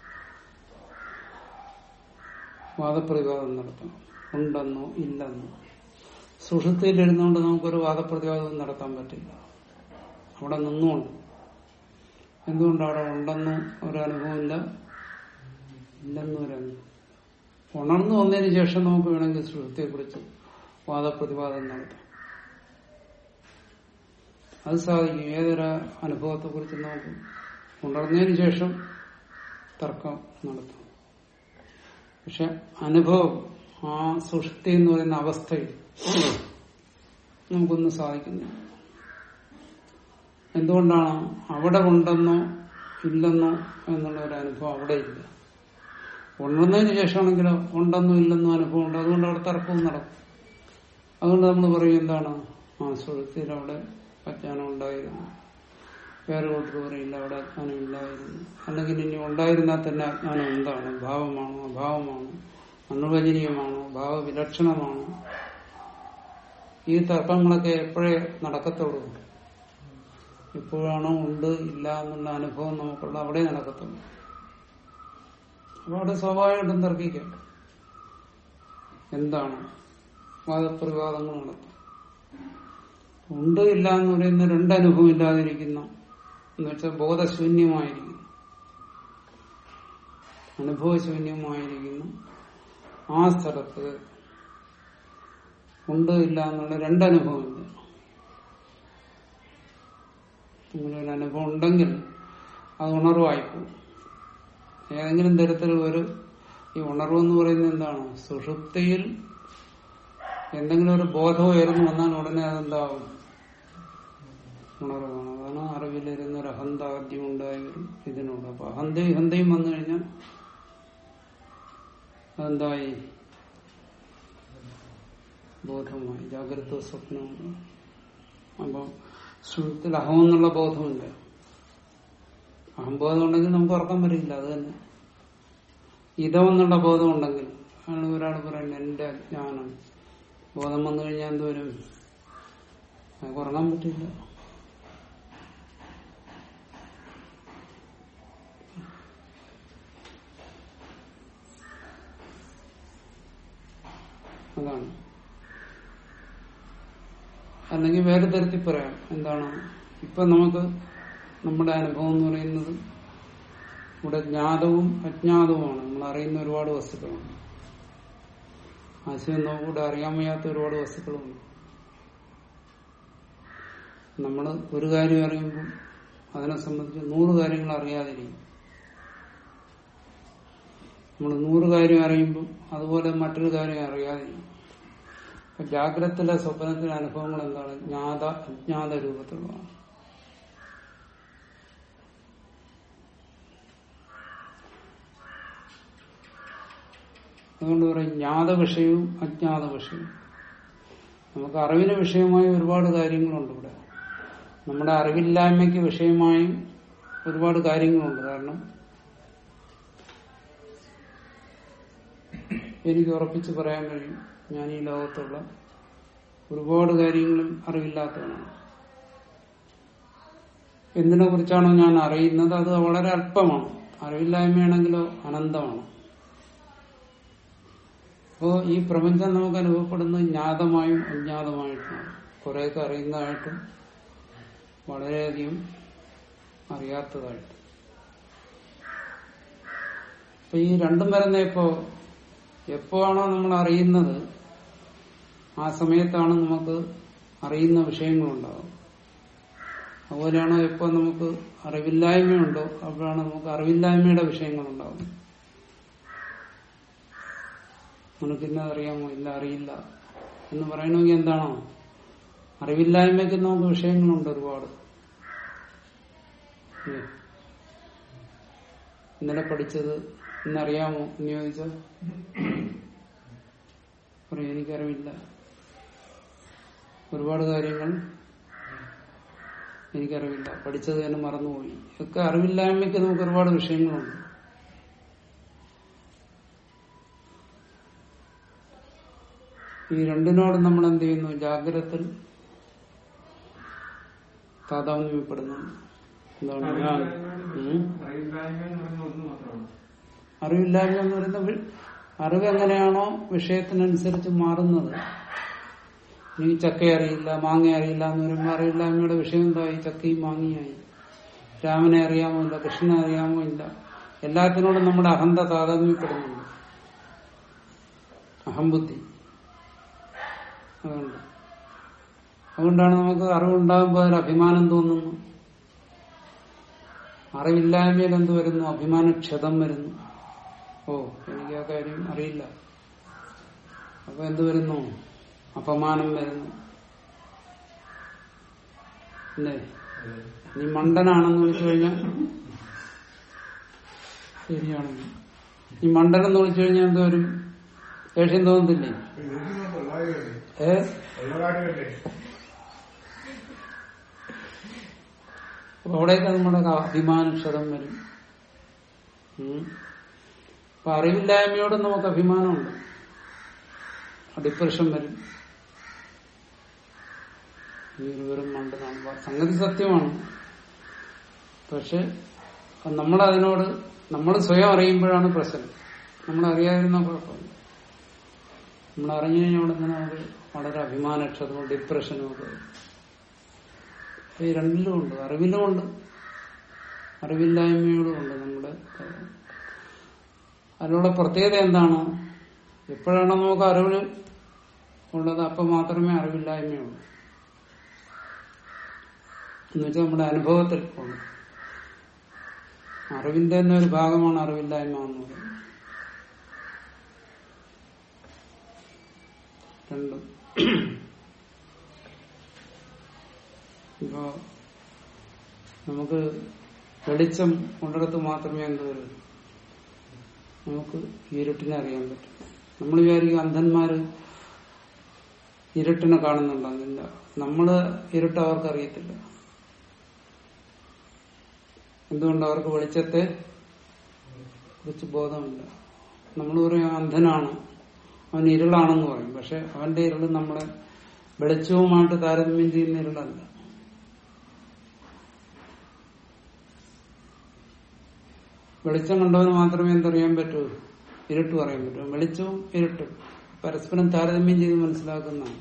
വാദപ്രതിവാദം നടത്താം ഉണ്ടെന്നോ ഇല്ലെന്നോ സുഷുപ്തിയിലിരുന്നുകൊണ്ട് നമുക്കൊരു വാദപ്രതിവാദം നടത്താൻ പറ്റില്ല അവിടെ നിന്നുകൊണ്ട് എന്തുകൊണ്ട് അവിടെ ഉണ്ടെന്ന് ഒരനുഭവമില്ല ഇല്ലെന്നും ഒരനുഭവം ഉണർന്നു വന്നതിന് ശേഷം നമുക്ക് വേണമെങ്കിൽ സുഷുപ്തിയെക്കുറിച്ച് വാദപ്രതിവാദം നടത്താം അത് സാധിക്കും ഏതൊരു അനുഭവത്തെക്കുറിച്ച് നമുക്ക് ഉണർന്നതിന് ശേഷം തർക്കം നടത്താം പക്ഷെ അനുഭവം ആ സുഷുപ്തി എന്ന് പറയുന്ന അവസ്ഥയിൽ നമുക്കൊന്നും സാധിക്കുന്നില്ല എന്തുകൊണ്ടാണ് അവിടെ ഉണ്ടെന്നോ ഇല്ലെന്നോ എന്നുള്ള ഒരു അനുഭവം അവിടെ ഇല്ല ഉണർന്നതിന് ശേഷമാണെങ്കിലോ ഉണ്ടെന്നോ ഇല്ലെന്നോ അനുഭവം ഉണ്ട് അതുകൊണ്ട് അവിടെ തർക്കവും നടക്കും അതുകൊണ്ട് നമ്മൾ പറയും എന്താണ് ആ സുഹൃത്തിൽ അവിടെ അജ്ഞാനം ഉണ്ടായിരുന്നു വേറെ കൂട്ടർ പറയില്ല അവിടെ അജ്ഞാനം ഇല്ലായിരുന്നു അല്ലെങ്കിൽ ഇനി ഉണ്ടായിരുന്നാൽ തന്നെ അജ്ഞാനം എന്താണ് ഭാവമാണോ അഭാവമാണോ അനുവചനീയമാണോ ഭാവവിലക്ഷണമാണോ ഈ തർക്കങ്ങളൊക്കെ എപ്പോഴേ നടക്കത്തുള്ളൂ ഇപ്പോഴാണോ ഉണ്ട് ഇല്ല എന്നുള്ള അനുഭവം നമുക്കുള്ള അവിടെ നടക്കത്തുള്ളൂ അപ്പൊ അവിടെ സ്വാഭാവികമായിട്ടും തർക്കിക്കാം എന്താണ് വാദപ്രതിവാദങ്ങൾ നടത്താം ഉണ്ട് ഇല്ല എന്ന് പറയുന്ന രണ്ടനുഭവം ഇല്ലാതിരിക്കുന്ന എന്ന് വെച്ചാൽ ബോധശൂന്യമായിരിക്കുന്നു അനുഭവശൂന്യമായിരിക്കുന്നു ആ സ്ഥലത്ത് ഉണ്ട് ഇല്ല എന്നുള്ള രണ്ടനുഭവമില്ല അങ്ങനെ ഒരു അനുഭവം ഉണ്ടെങ്കിൽ അത് ഉണർവായിപ്പോകും ഏതെങ്കിലും തരത്തിൽ ഒരു ഈ ഉണർവെന്ന് പറയുന്നത് എന്താണ് സുഷുപ്തിയിൽ എന്തെങ്കിലും ഒരു ബോധം ഉയർന്നു വന്നാൽ ഉടനെ അതെന്താവും ഉണർവാണ് അതാണ് അറിവിലിരുന്ന ഒരു അഹന്ത ആദ്യം ഉണ്ടായി വരും ഇതിനോട് അപ്പൊ അഹന്തയും ഹന്തയും വന്നു കഴിഞ്ഞാൽ അതെന്തായി ബോധമായി ജാഗ്രത സ്വപ്നവും അപ്പം സുഹൃത്തിൽ അഹം എന്നുള്ള ബോധമില്ല അഹംബോധം ഉണ്ടെങ്കിൽ നമുക്ക് ഉറക്കം വരില്ല അത് തന്നെ ഇതം എന്നുള്ള ബോധം ഉണ്ടെങ്കിൽ ആണ് ഒരാൾ പറയുന്നത് എന്റെ അജ്ഞാനം ബോധം വന്നു കഴിഞ്ഞാൽ എന്തോരും നമുക്ക് ഉറങ്ങാൻ പറ്റില്ല അതാണ് അല്ലെങ്കിൽ വേറെ തരത്തിൽ പറയാം എന്താണ് ഇപ്പൊ നമുക്ക് നമ്മുടെ അനുഭവം എന്ന് പറയുന്നത് ഇവിടെ ജ്ഞാതവും അജ്ഞാതവുമാണ് നമ്മൾ അറിയുന്ന ഒരുപാട് വസ്തുക്കളുണ്ട് ആശയം നമുക്കൂടെ അറിയാൻ വയ്യാത്ത ഒരുപാട് വസ്തുക്കളുണ്ട് നമ്മൾ ഒരു കാര്യം അറിയുമ്പോൾ അതിനെ സംബന്ധിച്ച് നൂറ് കാര്യങ്ങൾ അറിയാതിരിക്കും നമ്മൾ നൂറ് കാര്യം അറിയുമ്പോൾ അതുപോലെ മറ്റൊരു കാര്യം അറിയാതിരിക്കും അപ്പൊ ജാഗ്രതത്തിലെ സ്വപ്നത്തിലെ അനുഭവങ്ങൾ എന്താണ് ജ്ഞാത അജ്ഞാത രൂപത്തിലുള്ളതാണ് അതുകൊണ്ട് പറയും ജ്ഞാത വിഷയവും അജ്ഞാത വിഷയവും നമുക്ക് അറിവിന് വിഷയമായ ഒരുപാട് കാര്യങ്ങളുണ്ട് ഇവിടെ നമ്മുടെ അറിവില്ലായ്മയ്ക്ക് വിഷയമായും ഒരുപാട് കാര്യങ്ങളുണ്ട് കാരണം എനിക്ക് ഉറപ്പിച്ച് പറയാൻ കഴിയും ഞാൻ ഈ ലോകത്തുള്ള ഒരുപാട് കാര്യങ്ങളും അറിവില്ലാത്തവനാണ് എന്തിനെ കുറിച്ചാണോ ഞാൻ അറിയുന്നത് അത് വളരെ അല്പമാണ് അറിവില്ലായ്മയാണെങ്കിലോ അനന്തമാണ് അപ്പോ ഈ പ്രപഞ്ചം നമുക്ക് അനുഭവപ്പെടുന്നത് ജ്ഞാതമായും അജ്ഞാതമായിട്ടുമാണ് കുറെയൊക്കെ അറിയുന്നതായിട്ടും വളരെയധികം അറിയാത്തതായിട്ടും അപ്പൊ ഈ രണ്ടും വരുന്ന എപ്പോ എപ്പോഴാണോ നമ്മൾ അറിയുന്നത് ആ സമയത്താണ് നമുക്ക് അറിയുന്ന വിഷയങ്ങളുണ്ടാവും അതുപോലെയാണോ എപ്പോ നമുക്ക് അറിവില്ലായ്മയുണ്ടോ അപ്പോഴാണ് നമുക്ക് അറിവില്ലായ്മയുടെ വിഷയങ്ങളുണ്ടാവും നിനക്കിന്ന അറിയാമോ ഇല്ല അറിയില്ല എന്ന് പറയണമെങ്കിൽ എന്താണോ അറിവില്ലായ്മയ്ക്ക് നമുക്ക് വിഷയങ്ങളുണ്ട് ഒരുപാട് ഇല്ലേ? ഇന്നലെ പഠിച്ചത് ഇന്നറിയാമോ എന്ന് ചോദിച്ചാൽ പറയും എനിക്കറിവില്ല ഒരുപാട് കാര്യങ്ങൾ എനിക്കറിവില്ല പഠിച്ചത് തന്നെ മറന്നുപോയി ഒക്കെ അറിവില്ലായ്മയ്ക്ക് നമുക്ക് ഒരുപാട് വിഷയങ്ങളുണ്ട് ഈ രണ്ടിനോട് നമ്മൾ എന്ത് ചെയ്യുന്നു ജാഗ്രതത്തിൽ താതാത്മ്യപ്പെടുന്നു എന്താണ് ഞാൻ ഉം? അറിവില്ലായ്മ എന്ന് പറയുന്ന ഒന്ന് മാത്രമാണ് അറിവില്ലായ്മ എന്ന് പറയുന്ന വി- അറിവ് എങ്ങനെയാണോ വിഷയത്തിനനുസരിച്ച് മാറുന്നത് എനിക്ക് ചക്ക അറിയില്ല മാങ്ങ അറിയില്ല എന്ന് പറയുമ്പോൾ അറിവില്ലായ്മയുടെ വിഷയം എന്തായി ചക്കയും മാങ്ങയായി രാമനെ അറിയാമോ ഇല്ല കൃഷ്ണനെ അറിയാമോ ഇല്ല എല്ലാത്തിനോടും നമ്മുടെ അഹന്ത താതാത്മ്യപ്പെടുന്നുണ്ട് അഹംബുദ്ധി അതുകൊണ്ട് അതുകൊണ്ടാണ് നമുക്ക് അറിവുണ്ടാകുമ്പോൾ അതിൽ അഭിമാനം തോന്നുന്നു അറിവില്ലായ്മയിൽ എന്ത് വരുന്നു അഭിമാനക്ഷതം വരുന്നു ഓ എനിക്ക് ആ കാര്യം അറിയില്ല അപ്പൊ എന്ത് വരുന്നു അപമാനം വരുന്നു അല്ലേ നീ മണ്ടനാണെന്ന് വിളിച്ചു കഴിഞ്ഞാൽ ശരിയാണെന്ന് നീ മണ്ടനെന്ന് വിളിച്ചു കഴിഞ്ഞാൽ എന്ത് വരും ദേഷ്യം തോന്നത്തില്ലേ ഏ അപ്പൊ അവിടെയൊക്കെ നമ്മുടെ അഭിമാനക്ഷതം വരും ഉം. അപ്പൊ അറിവില്ലായ്മയോട് നമുക്ക് അഭിമാനമുണ്ട് ഡിപ്രഷൻ വരും ഈ ഒരു വെറും മണ്ടനാണ് സംഗതി സത്യമാണ് പക്ഷെ നമ്മളതിനോട് നമ്മൾ സ്വയം അറിയുമ്പോഴാണ് പ്രശ്നം നമ്മൾ അറിയാതിരുന്ന കുഴപ്പമില്ല നമ്മൾ അറിഞ്ഞു കഴിഞ്ഞാൽ അവിടെ തന്നെ നമുക്ക് വളരെ അഭിമാനക്ഷതവും ഡിപ്രഷനും ഒക്കെ വരും. ഈ രണ്ടിലും ഉണ്ട് അറിവിലും ഉണ്ട് അറിവില്ലായ്മയോടും ഉണ്ട് നമ്മുടെ കാര്യം. അതിനുള്ള പ്രത്യേകത എന്താണ് എപ്പോഴാണോ നമുക്ക് അറിവ് ഉള്ളത് അപ്പം മാത്രമേ അറിവില്ലായ്മയുള്ളൂ എന്നുവെച്ചാൽ നമ്മുടെ അനുഭവത്തിൽ ഉള്ളു അറിവിന്റെ തന്നെ ഒരു ഭാഗമാണ് അറിവില്ലായ്മ എന്ന് പറയുന്നത് രണ്ടും ഇപ്പോ നമുക്ക് വെളിച്ചം ഉള്ളിടത്ത് മാത്രമേ എന്ത് വരൂ നമുക്ക് ഇരുട്ടിനെ അറിയാൻ പറ്റും നമ്മൾ വിചാരിക്കും അന്ധന്മാര് ഇരുട്ടിനെ കാണുന്നുണ്ടെന്നില്ല നമ്മള് ഇരുട്ട് അവർക്ക് അറിയത്തില്ല എന്തുകൊണ്ട് അവർക്ക് വെളിച്ചത്തെ കുറിച്ച് ബോധമില്ല നമ്മൾ പറയും അന്ധനാണ് അവൻ ഇരുളാണെന്ന് പറയും പക്ഷെ അവന്റെ ഇരുള് നമ്മളെ വെളിച്ചവുമായിട്ട് താരതമ്യം ചെയ്യുന്ന ഇരുളല്ല വെളിച്ചം കണ്ടവന് മാത്രമേ എന്തറിയാൻ പറ്റൂ ഇരുട്ട് പറയാൻ പറ്റൂ വെളിച്ചവും ഇരുട്ടും പരസ്പരം താരതമ്യം ചെയ്ത് മനസ്സിലാക്കുന്നതാണ്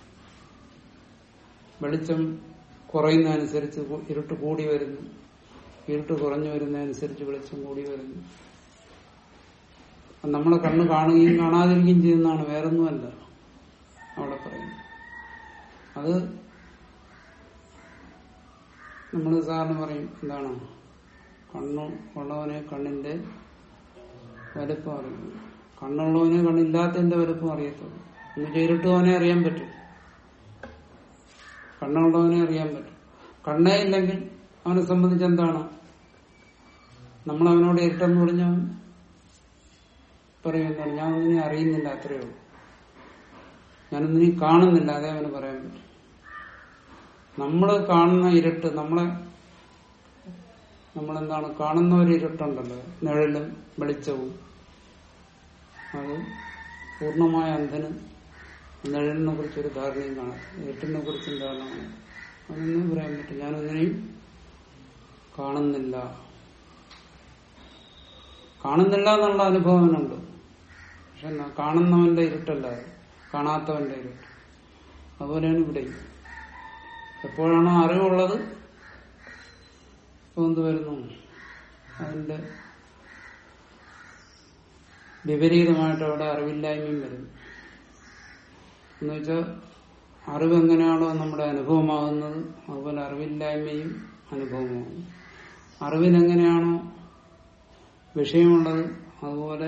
വെളിച്ചം കുറയുന്നതനുസരിച്ച് കു- ഇരുട്ട് കൂടി വരുന്നു ഇരുട്ട് കുറഞ്ഞു വരുന്നതനുസരിച്ച് വെളിച്ചം കൂടി വരുന്നു അത് നമ്മളെ കണ്ണ് കാണുകയും കാണാതിരിക്കുകയും ചെയ്യുന്നതാണ് വേറൊന്നുമല്ല അവിടെ പറയുന്നത് അത് നമ്മൾ സാറിന് പറയും എന്താണ് കണ്ണു ഉള്ളവനെ കണ്ണിന്റെ വലുപ്പം അറിയും കണ്ണുള്ളവനെ കണ്ണില്ലാത്തതിന്റെ വലുപ്പം അറിയത്തുള്ളൂ എന്ന് ഇരുട്ടുവനെ അറിയാൻ പറ്റും കണ്ണുള്ളവനെ അറിയാൻ പറ്റും കണ്ണേ ഇല്ലെങ്കിൽ അവനെ സംബന്ധിച്ച് എന്താണ് നമ്മൾ അവനോട് ഇരുട്ടെന്ന് പറഞ്ഞാൽ പറയും എന്താണ് ഞാൻ ഒന്നിനെ അറിയുന്നില്ല അത്രയേ ഉള്ളൂ ഞാനൊന്നിനെ കാണുന്നില്ല അതേ അവന് പറയാൻ പറ്റും നമ്മൾ കാണുന്ന ഇരുട്ട് നമ്മളെ നമ്മളെന്താണ് കാണുന്ന ഒരു ഇരുട്ടുണ്ടല്ലോ നിഴലും വെളിച്ചവും അത് പൂർണ്ണമായ അന്ധന് നിഴലിനെ കുറിച്ചൊരു ധാരണയും കാണാം ഇരുട്ടിനെ കുറിച്ചും ധാരണമാണ് അതൊന്നും പറയാൻ പറ്റും ഞാനൊന്നിനെയും കാണുന്നില്ല കാണുന്നില്ല എന്നുള്ള അനുഭവം അവനുണ്ട് പക്ഷെ എന്നാ കാണുന്നവന്റെ ഇരുട്ടല്ല അത്. കാണാത്തവന്റെ ഇരുട്ട് അതുപോലെയാണ് ഇവിടെ എപ്പോഴാണോ അറിവുള്ളത് ഇപ്പൊ എന്ത് വരുന്നു അതിന്റെ വിപരീതമായിട്ട് അവിടെ അറിവില്ലായ്മയും വരുന്നു എന്നുവെച്ചാൽ അറിവ് എങ്ങനെയാണോ നമ്മുടെ അനുഭവമാകുന്നത് അതുപോലെ അറിവില്ലായ്മയും അനുഭവമാകുന്നു അറിവിനെങ്ങനെയാണോ വിഷയമുള്ളത് അതുപോലെ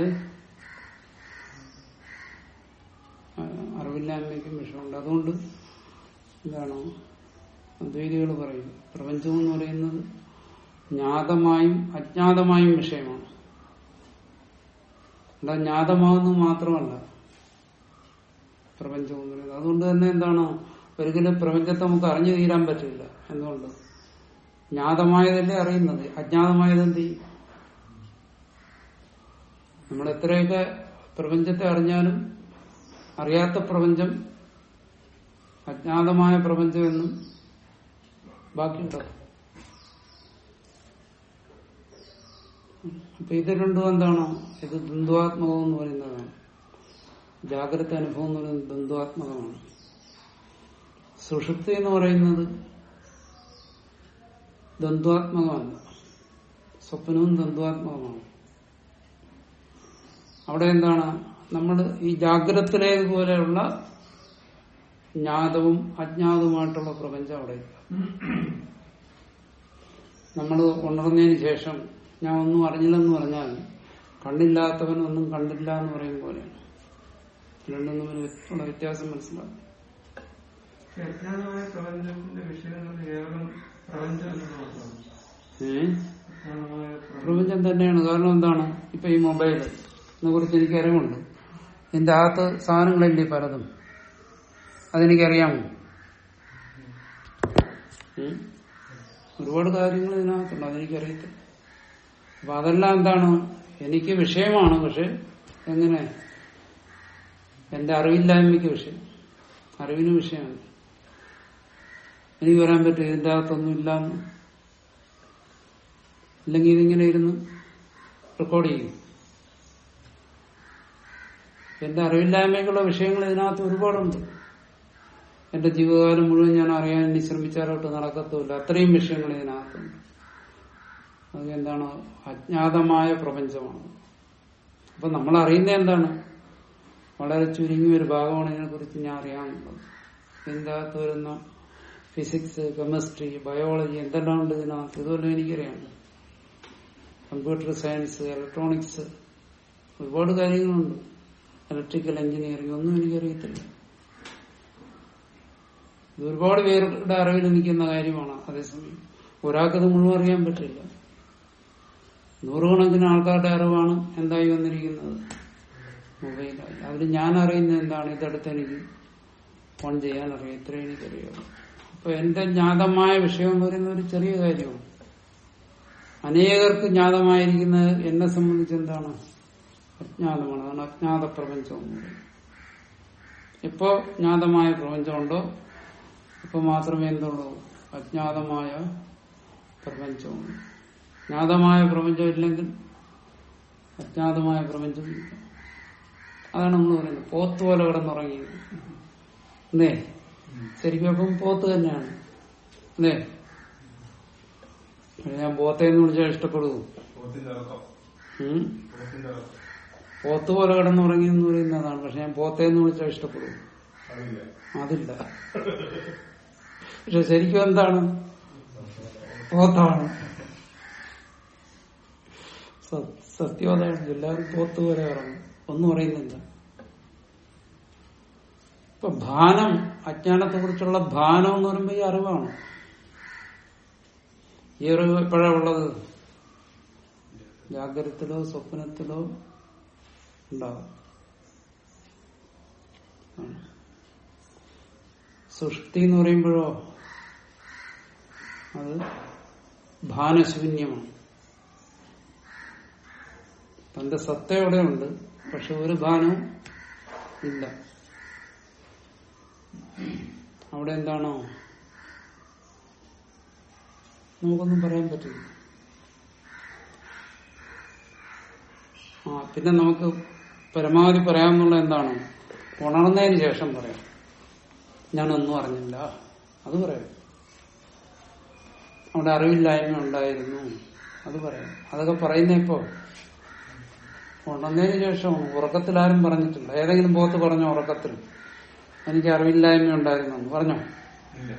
ആ, അറിവില്ലായ്മയ്ക്കും വിഷയമുണ്ട് അതുകൊണ്ട് എന്താണ് അദ്വൈതികൾ പറയും പ്രപഞ്ചം എന്ന് പറയുന്നത് ജ്ഞാതമായും അജ്ഞാതമായും വിഷയമാണ് അല്ല ജ്ഞാതമാകുന്നത് മാത്രമല്ല പ്രപഞ്ചം എന്ന് പറയുന്നത് അതുകൊണ്ട് തന്നെ എന്താണ് ഒരിക്കലും പ്രപഞ്ചത്തെ നമുക്ക് അറിഞ്ഞു തീരാൻ പറ്റില്ല എന്തുകൊണ്ട് ജ്ഞാതമായതല്ലേ അറിയുന്നത് അജ്ഞാതമായത് എന്ത് ചെയ്യും നമ്മൾ എത്രയൊക്കെ പ്രപഞ്ചത്തെ അറിഞ്ഞാലും അറിയാത്ത പ്രപഞ്ചം അജ്ഞാതമായ പ്രപഞ്ചം എന്നും ബാക്കിയുണ്ടോ അപ്പൊ ഇത് രണ്ടും എന്താണോ ഇത് ദ്വന്ദ്വാത്മകം എന്ന് പറയുന്നതാണ് ജാഗ്രത അനുഭവം എന്ന് പറയുന്നത് ദ്വന്ദ്വാത്മകമാണ് സുഷുപ്തി എന്ന് പറയുന്നത് ദ്വന്ദ്വാത്മകമല്ല സ്വപ്നവും ദ്വന്ദ്വാത്മകമാണ് അവിടെ എന്താണ് നമ്മൾ ഈ ജാഗ്രതയിലേതുപോലെയുള്ള ജ്ഞാതവും അജ്ഞാതവുമായിട്ടുള്ള പ്രപഞ്ചം അവിടെ ഇല്ല നമ്മൾ ഉണർന്നതിന് ശേഷം ഞാൻ ഒന്നും അറിഞ്ഞില്ലെന്ന് പറഞ്ഞാൽ കണ്ണില്ലാത്തവൻ ഒന്നും കണ്ടില്ല എന്ന് പറയും പോലെയാണ് രണ്ടും തമ്മിൽ ഉള്ള വ്യത്യാസം മനസ്സിലാക്കും അജ്ഞാതമായ പ്രപഞ്ചത്തിന്റെ വിഷയങ്ങൾ കേവലം പ്രപഞ്ചം എന്ന് മാത്രമാണ് ഏഹ് അജ്ഞാതമായ പ്രപഞ്ചം പ്രപഞ്ചം തന്നെയാണ് കാരണം എന്താണ് ഇപ്പൊ ഈ മൊബൈല് ഇതിനെ കുറിച്ച് എനിക്ക് അറിവുണ്ട് ഇതിന്റെ അകത്ത് സാധനങ്ങളില്ലേ പലതും അതെനിക്കറിയാമോ ഉം? ഒരുപാട് കാര്യങ്ങൾ ഇതിനകത്തുണ്ട് അതെനിക്കറിയത്തില്ല അപ്പൊ അതെല്ലാം എന്താണ് എനിക്ക് വിഷയമാണ് പക്ഷെ എങ്ങനെ എന്റെ അറിവില്ലായ്മയ്ക്ക് വിഷയം അറിവിന് വിഷയമാണ് എനിക്ക് വരാൻ പറ്റും ഇതിന്റെ അകത്തൊന്നും ഇല്ലാന്ന് ഇല്ലെങ്കിൽ ഇതിങ്ങനെ ഇരുന്ന് റെക്കോർഡ് ചെയ്യും എന്റെ അറിവില്ലായ്മയ്ക്കുള്ള വിഷയങ്ങൾ ഇതിനകത്ത് ഒരുപാടുണ്ട് എന്റെ ജീവിതകാലം മുഴുവൻ ഞാൻ അറിയാൻ ഇനി ശ്രമിച്ചാലോട്ട് നടക്കത്തുമില്ല അത്രയും വിഷയങ്ങൾ ഇതിനകത്തുണ്ട് അത് എന്താണ് അജ്ഞാതമായ പ്രപഞ്ചമാണ് അപ്പൊ നമ്മൾ അറിയുന്ന എന്താണ് വളരെ ചുരുങ്ങിയ ഒരു ഭാഗമാണ് ഇതിനെക്കുറിച്ച് ഞാൻ അറിയാവുന്നത് ഇതിന്റെ അകത്ത് വരുന്ന ഫിസിക്സ് കെമിസ്ട്രി ബയോളജി എന്തെല്ലാം ഉണ്ട് ഇതിനകത്ത് ഇതുപോലെ എനിക്കറിയാം കമ്പ്യൂട്ടർ സയൻസ് ഇലക്ട്രോണിക്സ് ഒരുപാട് കാര്യങ്ങളുണ്ട് ഇലക്ട്രിക്കൽ എഞ്ചിനീയറിംഗ് ഒന്നും എനിക്കറിയത്തില്ല ഇത് ഒരുപാട് പേരുടെ അറിവിൽ നിൽക്കുന്ന കാര്യമാണ് അതേസമയം ഒരാൾക്കത് മുഴുവൻ അറിയാൻ പറ്റില്ല നൂറുകണക്കിന് ആൾക്കാരുടെ അറിവാണ് എന്തായി വന്നിരിക്കുന്നത് മൊബൈലായി അതിൽ ഞാൻ അറിയുന്നത് എന്താണ് ഇതെടുത്ത് എനിക്ക് ഫോൺ ചെയ്യാൻ അറിയാം ഇത്രയും എനിക്കറിയാം അപ്പൊ എന്റെ ജ്ഞാതമായ വിഷയം എന്ന് പറയുന്ന ഒരു ചെറിയ കാര്യമാണ് അനേകർക്ക് ജ്ഞാതമായിരിക്കുന്നത് എന്നെ സംബന്ധിച്ച് എന്താണ് അജ്ഞാതമാണ് അതാണ് അജ്ഞാത പ്രപഞ്ചം എന്ന് പറയുന്നത് എപ്പോ ജ്ഞാതമായ പ്രപഞ്ചമുണ്ടോ അപ്പൊ മാത്രമേ എന്തുള്ളൂ അജ്ഞാതമായ പ്രപഞ്ചമുള്ളൂ ജ്ഞാതമായ പ്രപഞ്ചം ഇല്ലെങ്കിൽ അജ്ഞാതമായ പ്രപഞ്ചം ഇല്ല അതാണ് നമ്മൾ പറയുന്നത് പോത്ത് പോലെ കിടന്നുറങ്ങിയത് അല്ലേ ശരിക്കും അപ്പം പോത്ത് തന്നെയാണ് അല്ലേ ഞാൻ പോത്തേന്ന് വിളിച്ചാൽ ഇഷ്ടപ്പെടുവോ പോത്തിന്റെ ഇറക്കം ഉം? പോത്തിന്റെ ഇറക്കം പോത്ത് പോലെ കിടന്നുറങ്ങി എന്ന് പറയുന്നതാണ് പക്ഷെ ഞാൻ പോത്തേന്ന് വിളിച്ചാൽ ഇഷ്ടപ്പെടും അറിയില്ല അതില്ല പക്ഷെ ശരിക്കും എന്താണ് പോത്താണ് സ- സത്യോദയാണ് എല്ലാവരും പോത്ത് പോലെ ഇറങ്ങും ഒന്നും അറിയുന്നില്ല ഇപ്പൊ ഭാനം അജ്ഞാനത്തെ കുറിച്ചുള്ള ഭാനം എന്ന് പറയുമ്പോ ഈ അറിവാണ് ഈ അറിവ് എപ്പോഴാ ഉള്ളത് ജാഗ്രതത്തിലോ സ്വപ്നത്തിലോ ഉണ്ടാവും ആണ്. സൃഷ്ടി എന്ന് പറയുമ്പോഴോ അത് ഭാനശൂന്യമാണ് തന്റെ സത്ത അവിടെ ഉണ്ട് പക്ഷെ ഒരു ഭാനവും ഇല്ല അവിടെ എന്താണോ നമുക്കൊന്നും പറയാൻ പറ്റില്ല ആ പിന്നെ നമുക്ക് പരമാവധി പറയാമെന്നുള്ള എന്താണ് ഉണർന്നതിന് ശേഷം പറയാം ഞാനൊന്നും അറിഞ്ഞില്ല അത് പറയാം അവിടെ അറിവില്ലായ്മ ഉണ്ടായിരുന്നു അത് പറയാം അതൊക്കെ പറയുന്ന ഇപ്പോ ഉണർന്നതിന് ശേഷമാണ് ഉറക്കത്തിൽ ആരും പറഞ്ഞിട്ടില്ല ഏതെങ്കിലും പോത്ത് പറഞ്ഞോ ഉറക്കത്തിൽ എനിക്ക് അറിവില്ലായ്മ ഉണ്ടായിരുന്നു എന്ന് പറഞ്ഞോ ഇല്ല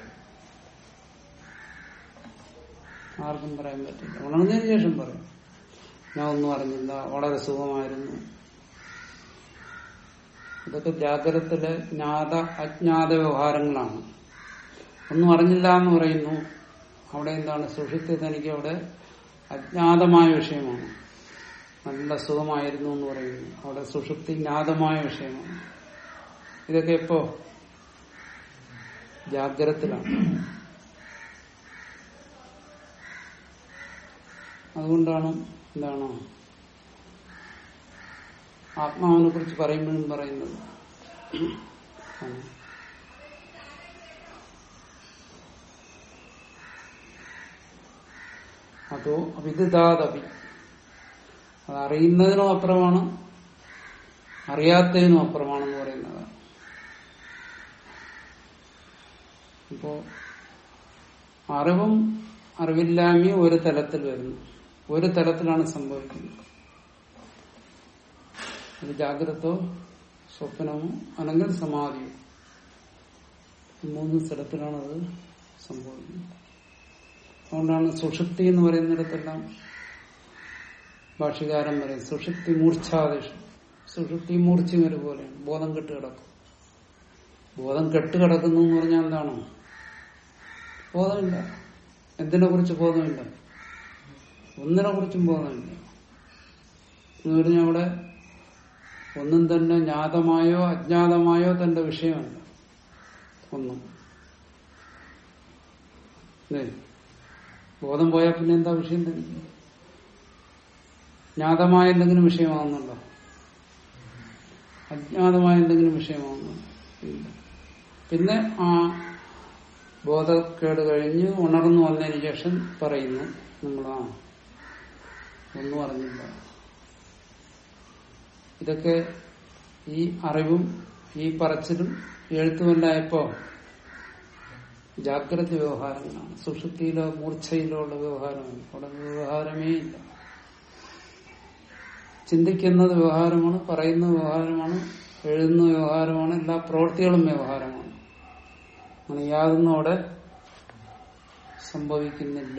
ആർക്കും പറയാൻ പറ്റില്ല ഉണർന്നതിന് ശേഷം പറയും ഞാൻ ഒന്നും അറിഞ്ഞില്ല വളരെ സുഖമായിരുന്നു ഇതൊക്കെ ജാഗ്രതത്തിലെ ജ്ഞാത അജ്ഞാത വ്യവഹാരങ്ങളാണ് ഒന്നും അറിഞ്ഞില്ല എന്ന് പറയുന്നു അവിടെ എന്താണ് സുഷിത്ത് തനിക്ക് അവിടെ അജ്ഞാതമായ വിഷയമാണ് നല്ല സുഖമായിരുന്നു എന്ന് പറയുന്നു അവിടെ സുഷുപ്തി ജ്ഞാതമായ വിഷയമാണ് ഇതൊക്കെ എപ്പോ ജാഗ്രതത്തിലാണ് അതുകൊണ്ടാണ് എന്താണ് ആത്മാവിനെ കുറിച്ച് പറയുമ്പോഴും പറയുന്നത് ആണ്. അതോ അവിദിതാദപി അത് അറിയുന്നതിനും അപ്പുറമാണ് അറിയാത്തതിനും അപ്പുറമാണെന്ന് പറയുന്നതാണ് അപ്പോ അറിവും അറിവില്ലായ്മയും ഒരു തലത്തിൽ വരുന്നു ഒരു തലത്തിലാണ് സംഭവിക്കുന്നത് അത് ജാഗ്രതോ സ്വപ്നമോ അല്ലെങ്കിൽ സമാധിയോ ഈ മൂന്ന് സ്ഥലത്തിലാണ് അത് സംഭവിക്കുന്നത് അതുകൊണ്ടാണ് സുഷുപ്തി എന്ന് പറയുന്നിടത്തെല്ലാം ഭാഷകാരൻ പറയും സുഷുപ്തി മൂർച്ഛാദേശം സുഷുപ്തി മൂർച്ചയും ഒരുപോലെയാണ് ബോധം കെട്ട് കിടക്കും ബോധം കെട്ട് കിടക്കുന്നു എന്ന് പറഞ്ഞാൽ എന്താണ് ബോധമില്ല എന്തിനെ കുറിച്ച് ബോധമില്ല ഒന്നിനെ കുറിച്ചും ബോധമില്ല എന്ന് പറഞ്ഞാൽ അവിടെ ഒന്നും തന്നെ ജ്ഞാതമായോ അജ്ഞാതമായോ തന്റെ വിഷയമല്ല ഒന്നും അല്ലേ ബോധം പോയാൽ പിന്നെ എന്താ വിഷയം തന്നെ ജ്ഞാതമായ എന്തെങ്കിലും വിഷയമാകുന്നുണ്ടോ അജ്ഞാതമായ എന്തെങ്കിലും വിഷയമാകുന്നുണ്ടോ ഇല്ല പിന്നെ ആ ബോധക്കേട് കഴിഞ്ഞ് ഉണർന്നു വന്നതിന് ശേഷം പറയുന്നു നമ്മൾ ആ ഒന്നും അറിഞ്ഞില്ല ഇതൊക്കെ ഈ അറിവും ഈ പറച്ചിലും എഴുത്തുമല്ലായപ്പോ ജാഗ്രത വ്യവഹാരങ്ങളാണ് സുഷുപ്തിയിലോ മൂർച്ഛയിലോ ഉള്ള വ്യവഹാരമാണ് അവിടെ വ്യവഹാരമേ ഇല്ല ചിന്തിക്കുന്നത് വ്യവഹാരമാണ് പറയുന്ന വ്യവഹാരമാണ് എഴുതുന്ന വ്യവഹാരമാണ് എല്ലാ പ്രവൃത്തികളും വ്യവഹാരമാണ് അങ്ങനെ യാതൊന്നും അവിടെ സംഭവിക്കുന്നില്ല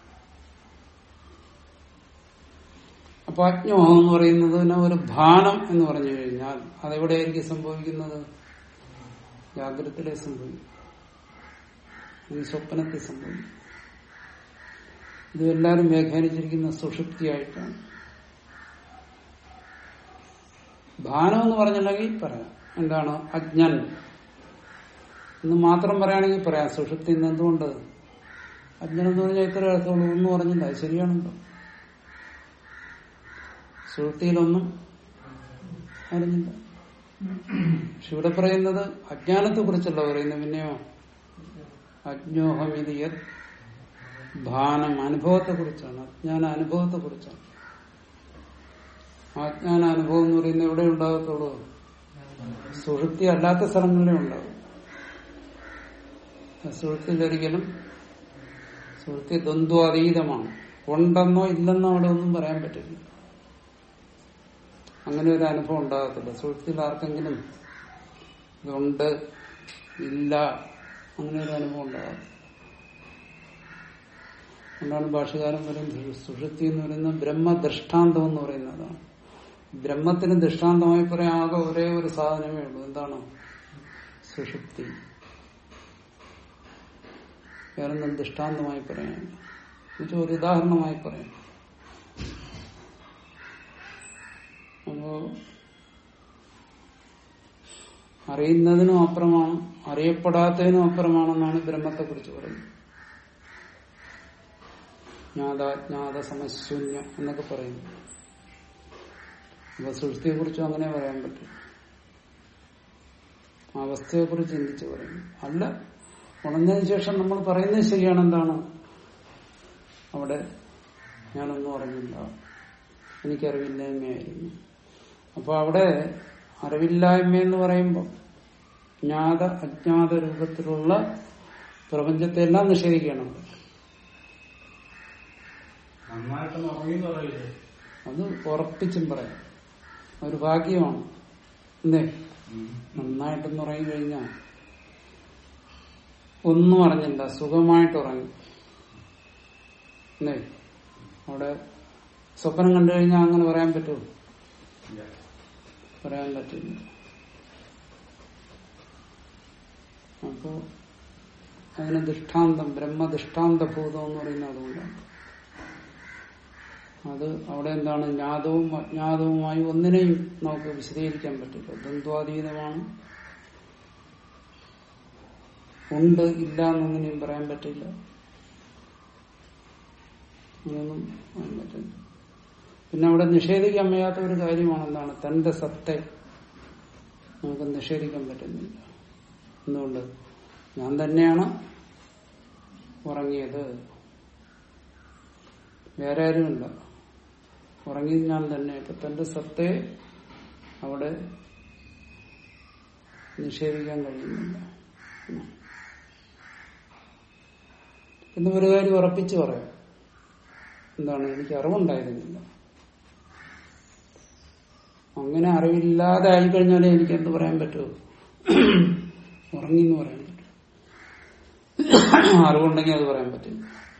അപ്പൊ അജ്ഞോഹം എന്ന് പറയുന്നതിന് ഒരു ഭാനം എന്ന് പറഞ്ഞു കഴിഞ്ഞാൽ അതെവിടെയായിരിക്കും സംഭവിക്കുന്നത് ജാഗ്രതയിലെ സംഭവിക്കും ഈ സ്വപ്നത്തിൽ സംഭവിക്കും ഇത് എല്ലാവരും വ്യാഖ്യാനിച്ചിരിക്കുന്ന സുഷുപ്തിയായിട്ടാണ് ഭാനം എന്ന് പറഞ്ഞിട്ടുണ്ടെങ്കിൽ പറയാം എന്താണ് അജ്ഞൻ എന്ന് മാത്രം പറയുകയാണെങ്കിൽ പറയാം സുഷുപ്തി എന്ന് എന്തുകൊണ്ട് അജ്ഞൻ എന്ന് പറഞ്ഞാൽ ഇത്ര അർത്ഥമുള്ളൂ ഒന്നും പറഞ്ഞില്ല അത് ശരിയാണല്ലോ സുഹൃത്തിയിലൊന്നും അറിഞ്ഞില്ല പക്ഷെ ഇവിടെ പറയുന്നത് അജ്ഞാനത്തെ കുറിച്ചല്ല പറയുന്നത് പിന്നെയോ അജ്ഞോഹമിതി യത് ഭാനം അനുഭവത്തെ കുറിച്ചാണ് അജ്ഞാന അനുഭവത്തെ കുറിച്ചാണ് അജ്ഞാന അനുഭവം എന്ന് പറയുന്നത് എവിടെ ഉണ്ടാകത്തുള്ളൂ സുഹൃത്തി അല്ലാത്ത സ്ഥലങ്ങളിലേ ഉണ്ടാവും സുഹൃത്തിലൊരിക്കലും സുഹൃത്തി ദ്വന്ദ്വാതീതമാണ് ഉണ്ടെന്നോ ഇല്ലെന്നോ അവിടെ ഒന്നും പറയാൻ പറ്റില്ല അങ്ങനെ ഒരു അനുഭവം ഉണ്ടാകത്തില്ല സുഹൃത്തിൽ ആർക്കെങ്കിലും ഇതുണ്ട് ഇല്ല അങ്ങനെ ഒരു അനുഭവം ഉണ്ടാകാം അതുകൊണ്ടാണ് ഭാഷകാരൻ പറയുന്നത് സുഷുപ്തി എന്ന് പറയുന്നത് ബ്രഹ്മദൃഷ്ടാന്തം എന്ന് പറയുന്നതാണ് ബ്രഹ്മത്തിന് ദൃഷ്ടാന്തമായി പറയാൻ ആകെ ഒരേ ഒരു സാധനമേ ഉള്ളൂ എന്താണ് സുഷുപ്തി വേറൊന്നും ദൃഷ്ടാന്തമായി പറയാൻ എന്നുവെച്ചാൽ ഒരു ഉദാഹരണമായി പറയാം അപ്പോ അറിയുന്നതിനും അപ്പുറമാണ് അറിയപ്പെടാത്തതിനും അപ്പുറമാണെന്നാണ് ബ്രഹ്മത്തെ കുറിച്ച് പറയുന്നത് ജ്ഞാതാജ്ഞാത സമശൂന്യ എന്നൊക്കെ പറയുന്നു അപ്പൊ സൃഷ്ടിയെ കുറിച്ചും അങ്ങനെ പറയാൻ പറ്റും അവസ്ഥയെ കുറിച്ച് ചിന്തിച്ച് പറയുന്നു അല്ല ഉണർന്നതിന് ശേഷം നമ്മൾ പറയുന്നത് ശരിയാണ് എന്താണ് അവിടെ ഞാനൊന്നും അറിഞ്ഞില്ല എനിക്കറിവില്ലായ്മയായിരുന്നു അപ്പൊ അവിടെ അറിവില്ലായ്മ എന്ന് പറയുമ്പോൾ ജ്ഞാത അജ്ഞാത രൂപത്തിലുള്ള പ്രപഞ്ചത്തെ എല്ലാം നിഷേധിക്കണം നന്നായിട്ടൊന്ന് ഉറങ്ങിന്ന് പറയില്ലേ അത് ഉറപ്പിച്ചും പറയാം ഒരു ഭാഗ്യമാണ് എന്തേ നന്നായിട്ടൊന്ന് ഉറങ്ങി കഴിഞ്ഞാൽ ഒന്നും അറിഞ്ഞില്ല സുഖമായിട്ട് ഉറങ്ങി അല്ലേ അവിടെ സ്വപ്നം കണ്ടു കഴിഞ്ഞാൽ അങ്ങനെ പറയാൻ പറ്റുമോ ഇല്ല. പറയാൻ പറ്റില്ല അപ്പോ അതിന് ദൃഷ്ടാന്തം ബ്രഹ്മദൃഷ്ടാന്തഭൂതം എന്ന് പറയുന്നത് അതുകൊണ്ടാണ് അത് അവിടെ എന്താണ് ജ്ഞാതവും അജ്ഞാതവുമായി ഒന്നിനെയും നമുക്ക് വിശദീകരിക്കാൻ പറ്റില്ല ദ്വന്ദ്വാതീതമാണ് ഉണ്ട് ഇല്ല എന്നൊന്നിനെയും പറയാൻ പറ്റില്ല അങ്ങനെയൊന്നും പറയാൻ പറ്റില്ല പിന്നെ അവിടെ നിഷേധിക്കാൻ വയ്യാത്ത ഒരു കാര്യമാണ് എന്താണ് തന്റെ സത്തെ നമുക്ക് നിഷേധിക്കാൻ പറ്റുന്നില്ല എന്തുകൊണ്ട് ഞാൻ തന്നെയാണ് ഉറങ്ങിയത് വേറെ ആരുമില്ല ഉറങ്ങിയത് ഞാൻ തന്നെ അപ്പൊ തന്റെ സത്തെ അവിടെ നിഷേധിക്കാൻ കഴിയുന്നില്ല എന്ന് ഒരു കാര്യം ഉറപ്പിച്ചു പറയാം എന്താണ് എനിക്ക് അറിവുണ്ടായിരുന്നില്ല അങ്ങനെ അറിവില്ലാതെ ആയിക്കഴിഞ്ഞാലേ എനിക്ക് എന്ത് പറയാൻ പറ്റുമോ ഉറങ്ങി എന്ന് പറയാൻ പറ്റും അറിവുണ്ടെങ്കിൽ അത് പറയാൻ പറ്റില്ല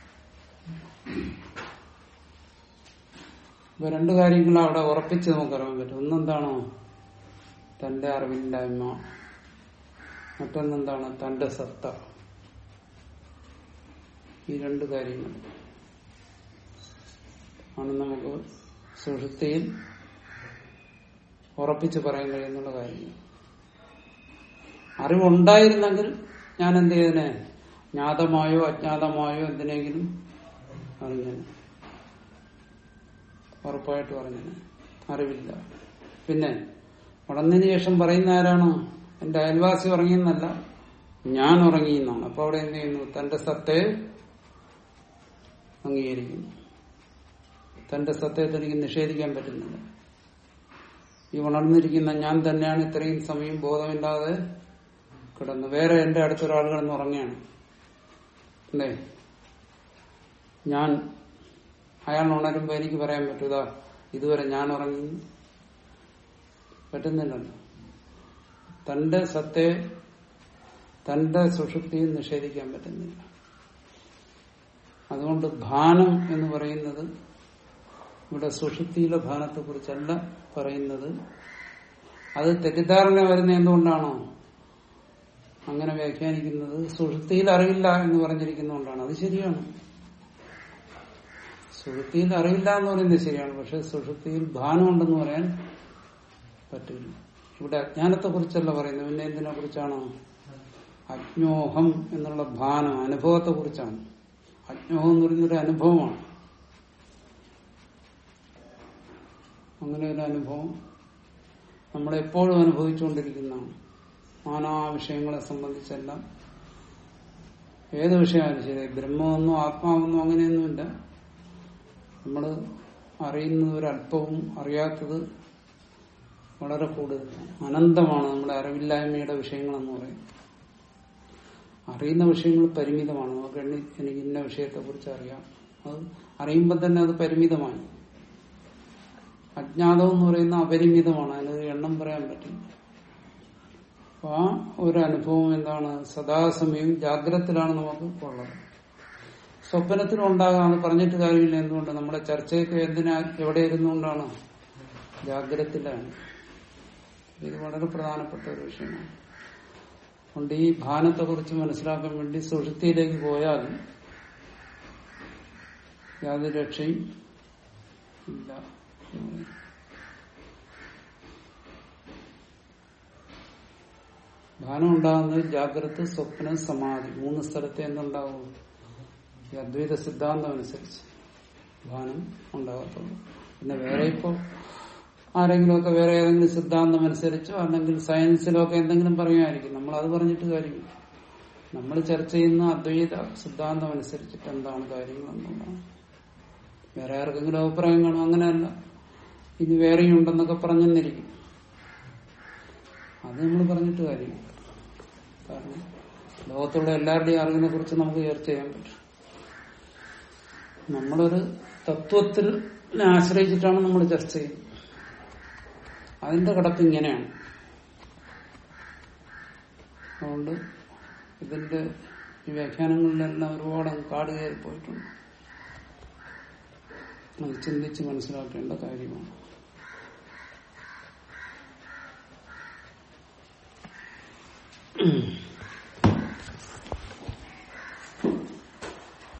ഇപ്പൊ രണ്ട് കാര്യങ്ങൾ അവിടെ ഉറപ്പിച്ച് നമുക്ക് അറിയാൻ പറ്റും ഒന്നെന്താണോ തന്റെ അറിവില്ലായ്മ മറ്റൊന്നെന്താണ് തന്റെ സത്ത ഈ രണ്ട് കാര്യങ്ങൾ ആണ് നമുക്ക് സുഷുപ്തിയിൽ ഉറപ്പിച്ച് പറയാൻ കഴിയുന്നുള്ള കാര്യങ്ങൾ അറിവുണ്ടായിരുന്നെങ്കിൽ ഞാൻ എന്ത് ചെയ്തനെ ജ്ഞാതമായോ അജ്ഞാതമായോ എന്തിനെങ്കിലും അറിഞ്ഞേനെ ഉറപ്പായിട്ട് പറഞ്ഞേനെ അറിവില്ല പിന്നെ ഉണർന്നതിന് ശേഷം പറയുന്ന ആരാണ് എന്റെ അയൽവാസി ഉറങ്ങിയെന്നല്ല ഞാൻ ഉറങ്ങിയെന്നാണ് അപ്പൊ അവിടെ എന്ത് ചെയ്യുന്നു തന്റെ സത്തെ അംഗീകരിക്കുന്നു തന്റെ സത്യത്തെ എനിക്ക് നിഷേധിക്കാൻ പറ്റുന്നില്ല ഈ ഉണർന്നിരിക്കുന്ന ഞാൻ തന്നെയാണ് ഇത്രയും സമയം ബോധമില്ലാതെ കിടന്നു വേറെ എന്റെ അടുത്തൊരാൾ കിടന്ന് ഉറങ്ങുകയാണ് അല്ലേ ഞാൻ അയാൾ ഉണരുമ്പോ എനിക്ക് പറയാൻ പറ്റൂതാ ഇതുവരെ ഞാൻ ഉറങ്ങി പറ്റുന്നില്ലല്ലോ തന്റെ സത്തെ തന്റെ സുഷുപ്തിയും നിഷേധിക്കാൻ പറ്റുന്നില്ല അതുകൊണ്ട് ഭാനം എന്ന് പറയുന്നത് ഇവിടെ സുഷുപ്തിയിലെ ഭാനത്തെ കുറിച്ചല്ല പറയുന്നത് അത് തെറ്റിദ്ധാരണ വരുന്ന എന്തുകൊണ്ടാണോ അങ്ങനെ വ്യാഖ്യാനിക്കുന്നത് സുഷുപ്തിയിൽ അറിവില്ല എന്ന് പറഞ്ഞിരിക്കുന്നതുകൊണ്ടാണ് അത് ശരിയാണ് സുഷുപ്തിയിൽ അറിവില്ല എന്ന് പറയുന്നത് ശരിയാണ് പക്ഷെ സുഷുപ്തിയിൽ ഭാനമുണ്ടെന്ന് പറയാൻ പറ്റില്ല ഇവിടെ അജ്ഞാനത്തെ കുറിച്ചല്ല പറയുന്നത് പിന്നെ എന്തിനെ കുറിച്ചാണ് അജ്ഞോഹം എന്നുള്ള ഭാനം അനുഭവത്തെ കുറിച്ചാണ് അജ്ഞോഹം എന്ന് പറയുന്നൊരു അനുഭവമാണ് അങ്ങനെ ഒരു അനുഭവം നമ്മളെപ്പോഴും അനുഭവിച്ചുകൊണ്ടിരിക്കുന്നതാണ് നാനാ വിഷയങ്ങളെ സംബന്ധിച്ചെല്ലാം ഏത് വിഷയമായാലും ശരി ബ്രഹ്മമെന്നോ ആത്മാവെന്നോ അങ്ങനെയൊന്നുമില്ല നമ്മൾ അറിയുന്നത് ഒരല്പവും അറിയാത്തത് വളരെ കൂടുതലാണ് അനന്തമാണ് നമ്മുടെ അറിവില്ലായ്മയുടെ വിഷയങ്ങളെന്ന് പറയുന്നത് അറിയുന്ന വിഷയങ്ങൾ പരിമിതമാണ് നമുക്ക് എണ്ണി എനിക്ക് ഇന്ന വിഷയത്തെ കുറിച്ച് അറിയാം അത് അറിയുമ്പോൾ തന്നെ അത് പരിമിതമായി അജ്ഞാതം എന്ന് പറയുന്ന അപരിമിതമാണ് അതിനൊരു എണ്ണം പറയാൻ പറ്റില്ല അപ്പൊ ആ ഒരു അനുഭവം എന്താണ് സദാസമയം ജാഗ്രതത്തിലാണ് നമുക്ക് ഉള്ളത് സ്വപ്നത്തിലും ഉണ്ടാകാമെന്ന് പറഞ്ഞിട്ട് കാര്യമില്ല എന്തുകൊണ്ട് നമ്മുടെ ചർച്ചയൊക്കെ എന്തിനാ എവിടെ ഇരുന്നുകൊണ്ടാണ് ജാഗ്രതത്തിലാണ് ഇത് വളരെ പ്രധാനപ്പെട്ട ഒരു വിഷയമാണ് അതുകൊണ്ട് ഈ ഭാനത്തെ കുറിച്ച് മനസ്സിലാക്കാൻ വേണ്ടി സുഷുപ്തിയിലേക്ക് പോയാൽ യാതൊരു രക്ഷയും ഇല്ല ഭാനം ഉണ്ടാകുന്നത് ജാഗ്രത സ്വപ്നം സമാധി മൂന്ന് സ്ഥലത്ത് എന്തുണ്ടാവും ഈ അദ്വൈത സിദ്ധാന്തം അനുസരിച്ച് ഭാനം ഉണ്ടാകത്തുള്ളൂ പിന്നെ വേറെ ഇപ്പോ ആരെങ്കിലുമൊക്കെ വേറെ ഏതെങ്കിലും സിദ്ധാന്തം അനുസരിച്ചോ അല്ലെങ്കിൽ സയൻസിലൊക്കെ എന്തെങ്കിലും പറയുമായിരിക്കും നമ്മൾ അത് പറഞ്ഞിട്ട് കാര്യമില്ല നമ്മൾ ചർച്ച ചെയ്യുന്ന അദ്വൈത സിദ്ധാന്തം അനുസരിച്ചിട്ട് എന്താണ് കാര്യങ്ങൾ എന്നുള്ളതാണ് വേറെ ആർക്കെങ്കിലും അഭിപ്രായം കാണും അങ്ങനെയല്ല ഇനി വേറെയും ഉണ്ടെന്നൊക്കെ പറഞ്ഞെന്നിരിക്കും അത് നമ്മൾ പറഞ്ഞിട്ട് കാര്യമില്ല കാരണം ലോകത്തുള്ള എല്ലാവരുടെയും അറിവിനെ കുറിച്ച് നമുക്ക് ചർച്ച ചെയ്യാൻ പറ്റും നമ്മളൊരു തത്വത്തിൽ ആശ്രയിച്ചിട്ടാണ് നമ്മൾ ചർച്ച ചെയ്യുന്നത് അതിന്റെ കിടപ്പ് ഇങ്ങനെയാണ് അതുകൊണ്ട് ഇതിന്റെ ഈ വ്യാഖ്യാനങ്ങളിലെല്ലാം ഒരുപാട് അങ്ങ് കാട് കയറി പോയിട്ടുണ്ട് അത് ചിന്തിച്ച് മനസ്സിലാക്കേണ്ട കാര്യമാണ് ഉം